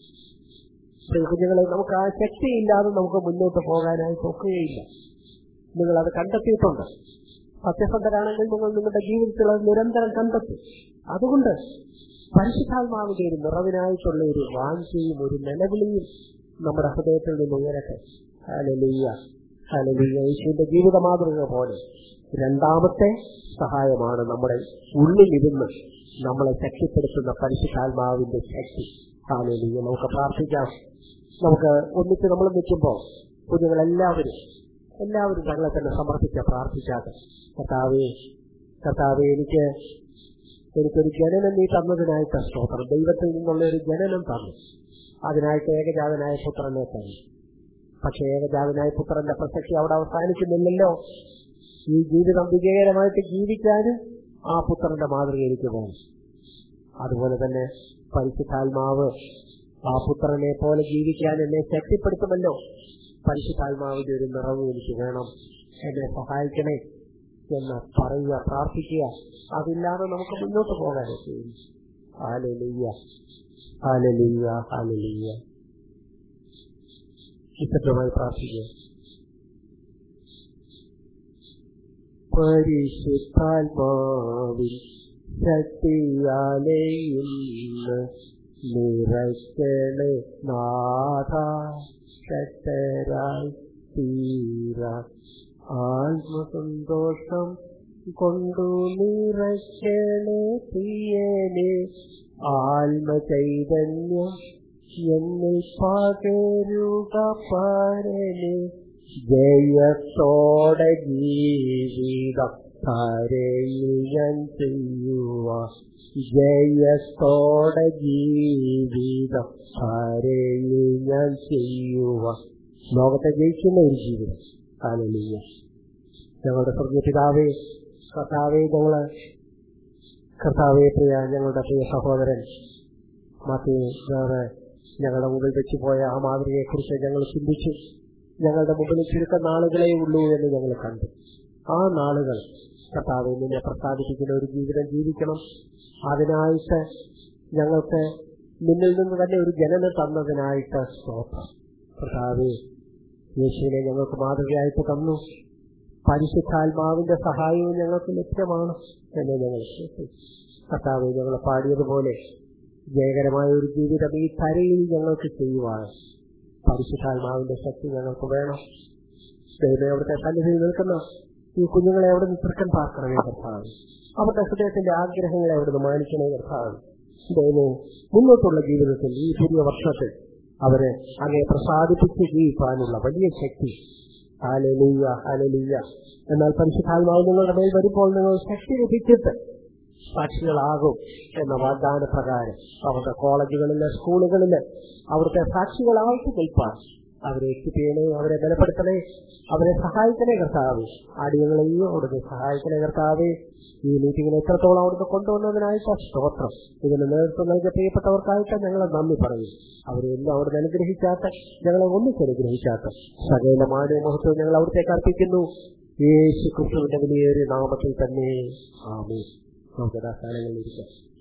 പ്രിയ കുഞ്ഞുങ്ങളെ നമുക്ക് ആ ശക്തിയില്ലാതെ നമുക്ക് മുന്നോട്ട് പോകാനായിട്ട് ഒക്കുകയില്ല നിങ്ങൾ അത് കണ്ടെത്തിയിട്ടുണ്ട് സത്യസന്ധരാണെങ്കിൽ നിങ്ങൾ നിങ്ങളുടെ ജീവിതത്തിൽ അത് നിരന്തരം കണ്ടെത്തും അതുകൊണ്ട് പരിശുദ്ധാത്മാവിന്റെ ഒരു നിറവിനായിട്ടുള്ള ഒരു വാഞ്ചയും ഒരു നിലവിളിയും നമ്മുടെ ഹൃദയത്തിൽ നിന്ന് ഉയരട്ടെ ഹല്ലേലൂയ ഹല്ലേലൂയ യേശുവിന്റെ ജീവിത മാതൃക പോലെ രണ്ടാമത്തെ സഹായമാണ് നമ്മുടെ ഉള്ളിലിരുന്ന് നമ്മളെ ശക്തിപ്പെടുത്തുന്ന പരിശുദ്ധാത്മാവിന്റെ ശക്തി ഹാലേലൂയ നമുക്ക് പ്രാർത്ഥിക്കാം നമുക്ക് ഒന്നിച്ച് നമ്മൾ നിൽക്കുമ്പോൾ കുഞ്ഞുങ്ങളെല്ലാവരും എല്ലാവരും തങ്ങളെ തന്നെ സമർപ്പിച്ച പ്രാർത്ഥിച്ചാട്ടെ കർത്താവേ കർത്താവെ എനിക്ക് എനിക്കൊരു ജനനം നീ തന്നതിനായിട്ട് സ്തോത്രം ദൈവത്തിൽ നിന്നുള്ള ഒരു ജനനം തന്നു അതിനായിട്ട് ഏകജാതനായ പുത്രനെ തന്നു പക്ഷെ ഏകജാതനായ പുത്രന്റെ പ്രസക്തി അവിടെ അവസാനിക്കുന്നില്ലല്ലോ ഈ ജീവിതം വിജയകരമായിട്ട് ജീവിക്കാനും ആ പുത്രന്റെ മാതൃക എനിക്ക് വേണം അതുപോലെ തന്നെ പരിശുദ്ധാത്മാവ് ആ പുത്രനെ പോലെ ജീവിക്കാൻ എന്നെ ശക്തിപ്പെടുത്തുമല്ലോ പരിശുദ്ധാത്മാവിന്റെ ഒരു നിറവ് എനിക്ക് വേണം എന്നെ സഹായിക്കണേ എന്ന് പറയുക പ്രാർത്ഥിക്കുക അതില്ലാതെ നമുക്ക് മുന്നോട്ട് പോകാനൊക്കെ ഹാലലിയ ഹാലലിയ ഹാലലിയ വിശുദ്ധമായി പ്രാർത്ഥിക്കുക പരിശുദ്ധാത്മാവിൽ ശക്തിയാലെ ഇന്ന് നിറയ്ക്കണേ നാഥ ശക്തരായി തീര ആത്മസന്തോഷം കൊണ്ടു നിറയ്ക്കണേ പ്രിയനെ ആത്മചൈതന്യം എന്നിൽ പകരുക പരനെ ജയത്തോടെ ജീവിതം ധാരയിൽ ഞാൻ ചെയ്യുക ജയത്തോടെ ജീവിതം ധാരയിൽ ഞാൻ ചെയ്യുക ലോകത്തെ ജയിക്കുന്ന ഒരു ജീവിതം ആനന്ദിയ ഞങ്ങളുടെ സ്വർഗീയ പിതാവേ കർത്താവേ ഞങ്ങള് കർത്താവേ പ്രിയ ഞങ്ങളുടെ പ്രിയ സഹോദരൻ മാത്യു വേറെ ഞങ്ങളുടെ മുമ്പിൽ വെച്ച് പോയ ആ മാതൃകയെ കുറിച്ച് ഞങ്ങൾ ചിന്തിച്ചു ഞങ്ങളുടെ മുമ്പിൽ ചുരുക്കം നാളുകളേ ഉള്ളൂ എന്ന് ഞങ്ങൾ കണ്ടു ആ നാളുകൾ കർത്താവ് നിന്നെ പ്രസാദിപ്പിക്കുന്ന ഒരു ജീവിതം ജീവിക്കണം അതിനായിട്ട് ഞങ്ങൾക്ക് നിന്നിൽ നിന്ന് തന്നെ ഒരു ജനനം തന്നതിനായിട്ട് സ്തോത്രം കർത്താവേ യേശുവിനെ ഞങ്ങൾക്ക് മാതൃകയായിട്ട് തന്നു പരിശുദ്ധാത്മാവിന്റെ സഹായവും ഞങ്ങൾക്ക് ലഭ്യമാണ് എന്ന് ഞങ്ങൾ വിശ്വസിച്ചു കർത്താവെ ഞങ്ങൾ പാടിയതുപോലെ ജയകരമായ ഒരു ജീവിതം ഈ കരയിൽ ഞങ്ങൾക്ക് ചെയ്യുവാൻ പരിശുദ്ധാത്മാവിന്റെ ശക്തി ഞങ്ങൾക്ക് വേണം ദൈവമേ അവിടുത്തെ സന്നിധിയിൽ നിൽക്കുന്ന ഈ കുഞ്ഞുങ്ങളെ അവിടെ നിന്ന് തൃക്കൻ പാർക്കണമേ കർത്താവ് അവരുടെ ഹൃദയത്തിന്റെ ആഗ്രഹങ്ങളെ അവിടുന്ന് മാനിക്കണേ കർത്താവ് ദൈവമേ മുന്നോട്ടുള്ള ജീവിതത്തിൽ ഈ പുതിയ വർഷത്തിൽ അവരെ അങ്ങേ പ്രസാദിപ്പിച്ച് ജീവിക്കാനുള്ള വലിയ ശക്തി ഹാലലീയ ഹാലലീയ എന്നാൽ പരിശുദ്ധാത്മാവ് നിങ്ങളുടെ മേൽ വരുമ്പോൾ നിങ്ങൾ ശക്തി ലഭിച്ചിട്ട് സാക്ഷികളാകും എന്ന വാഗ്ദാന പ്രകാരം അവരുടെ കോളേജുകളില് സ്കൂളുകളില് അവിടുത്തെ സാക്ഷികളായിട്ട് നിൽപ്പാൻ അവരെ എത്തിപ്പേണേ അവരെ ബലപ്പെടുത്തണേ അവരെ സഹായിക്കണേ കർത്താവേ ആടിയങ്ങളെയും അവിടുന്ന് സഹായിക്കണേ കർത്താവേ ഈ മീറ്റിംഗിനെ എത്രത്തോളം അവിടുന്ന് കൊണ്ടുവന്നതിനായിട്ട് സ്തോത്രം ഇതിന് നേതൃത്വം നൽകിയ പ്രിയപ്പെട്ടവർക്കായിട്ട് ഞങ്ങൾ നന്ദി പറയും അവരെ എല്ലാം അവിടുന്ന് അനുഗ്രഹിച്ചാട്ട് ഞങ്ങളെ ഒന്നിച്ച് അനുഗ്രഹിച്ചാട്ട് സകലമായ മഹത്വം ഞങ്ങൾ അവിടത്തേക്ക് അർപ്പിക്കുന്നു യേശു ക്രിസ്തുവിന്റെ വലിയൊരു നാമത്തിൽ തന്നെ ആമേ നമുക്ക് സ്ഥാനങ്ങളിൽ ഇരിക്കാം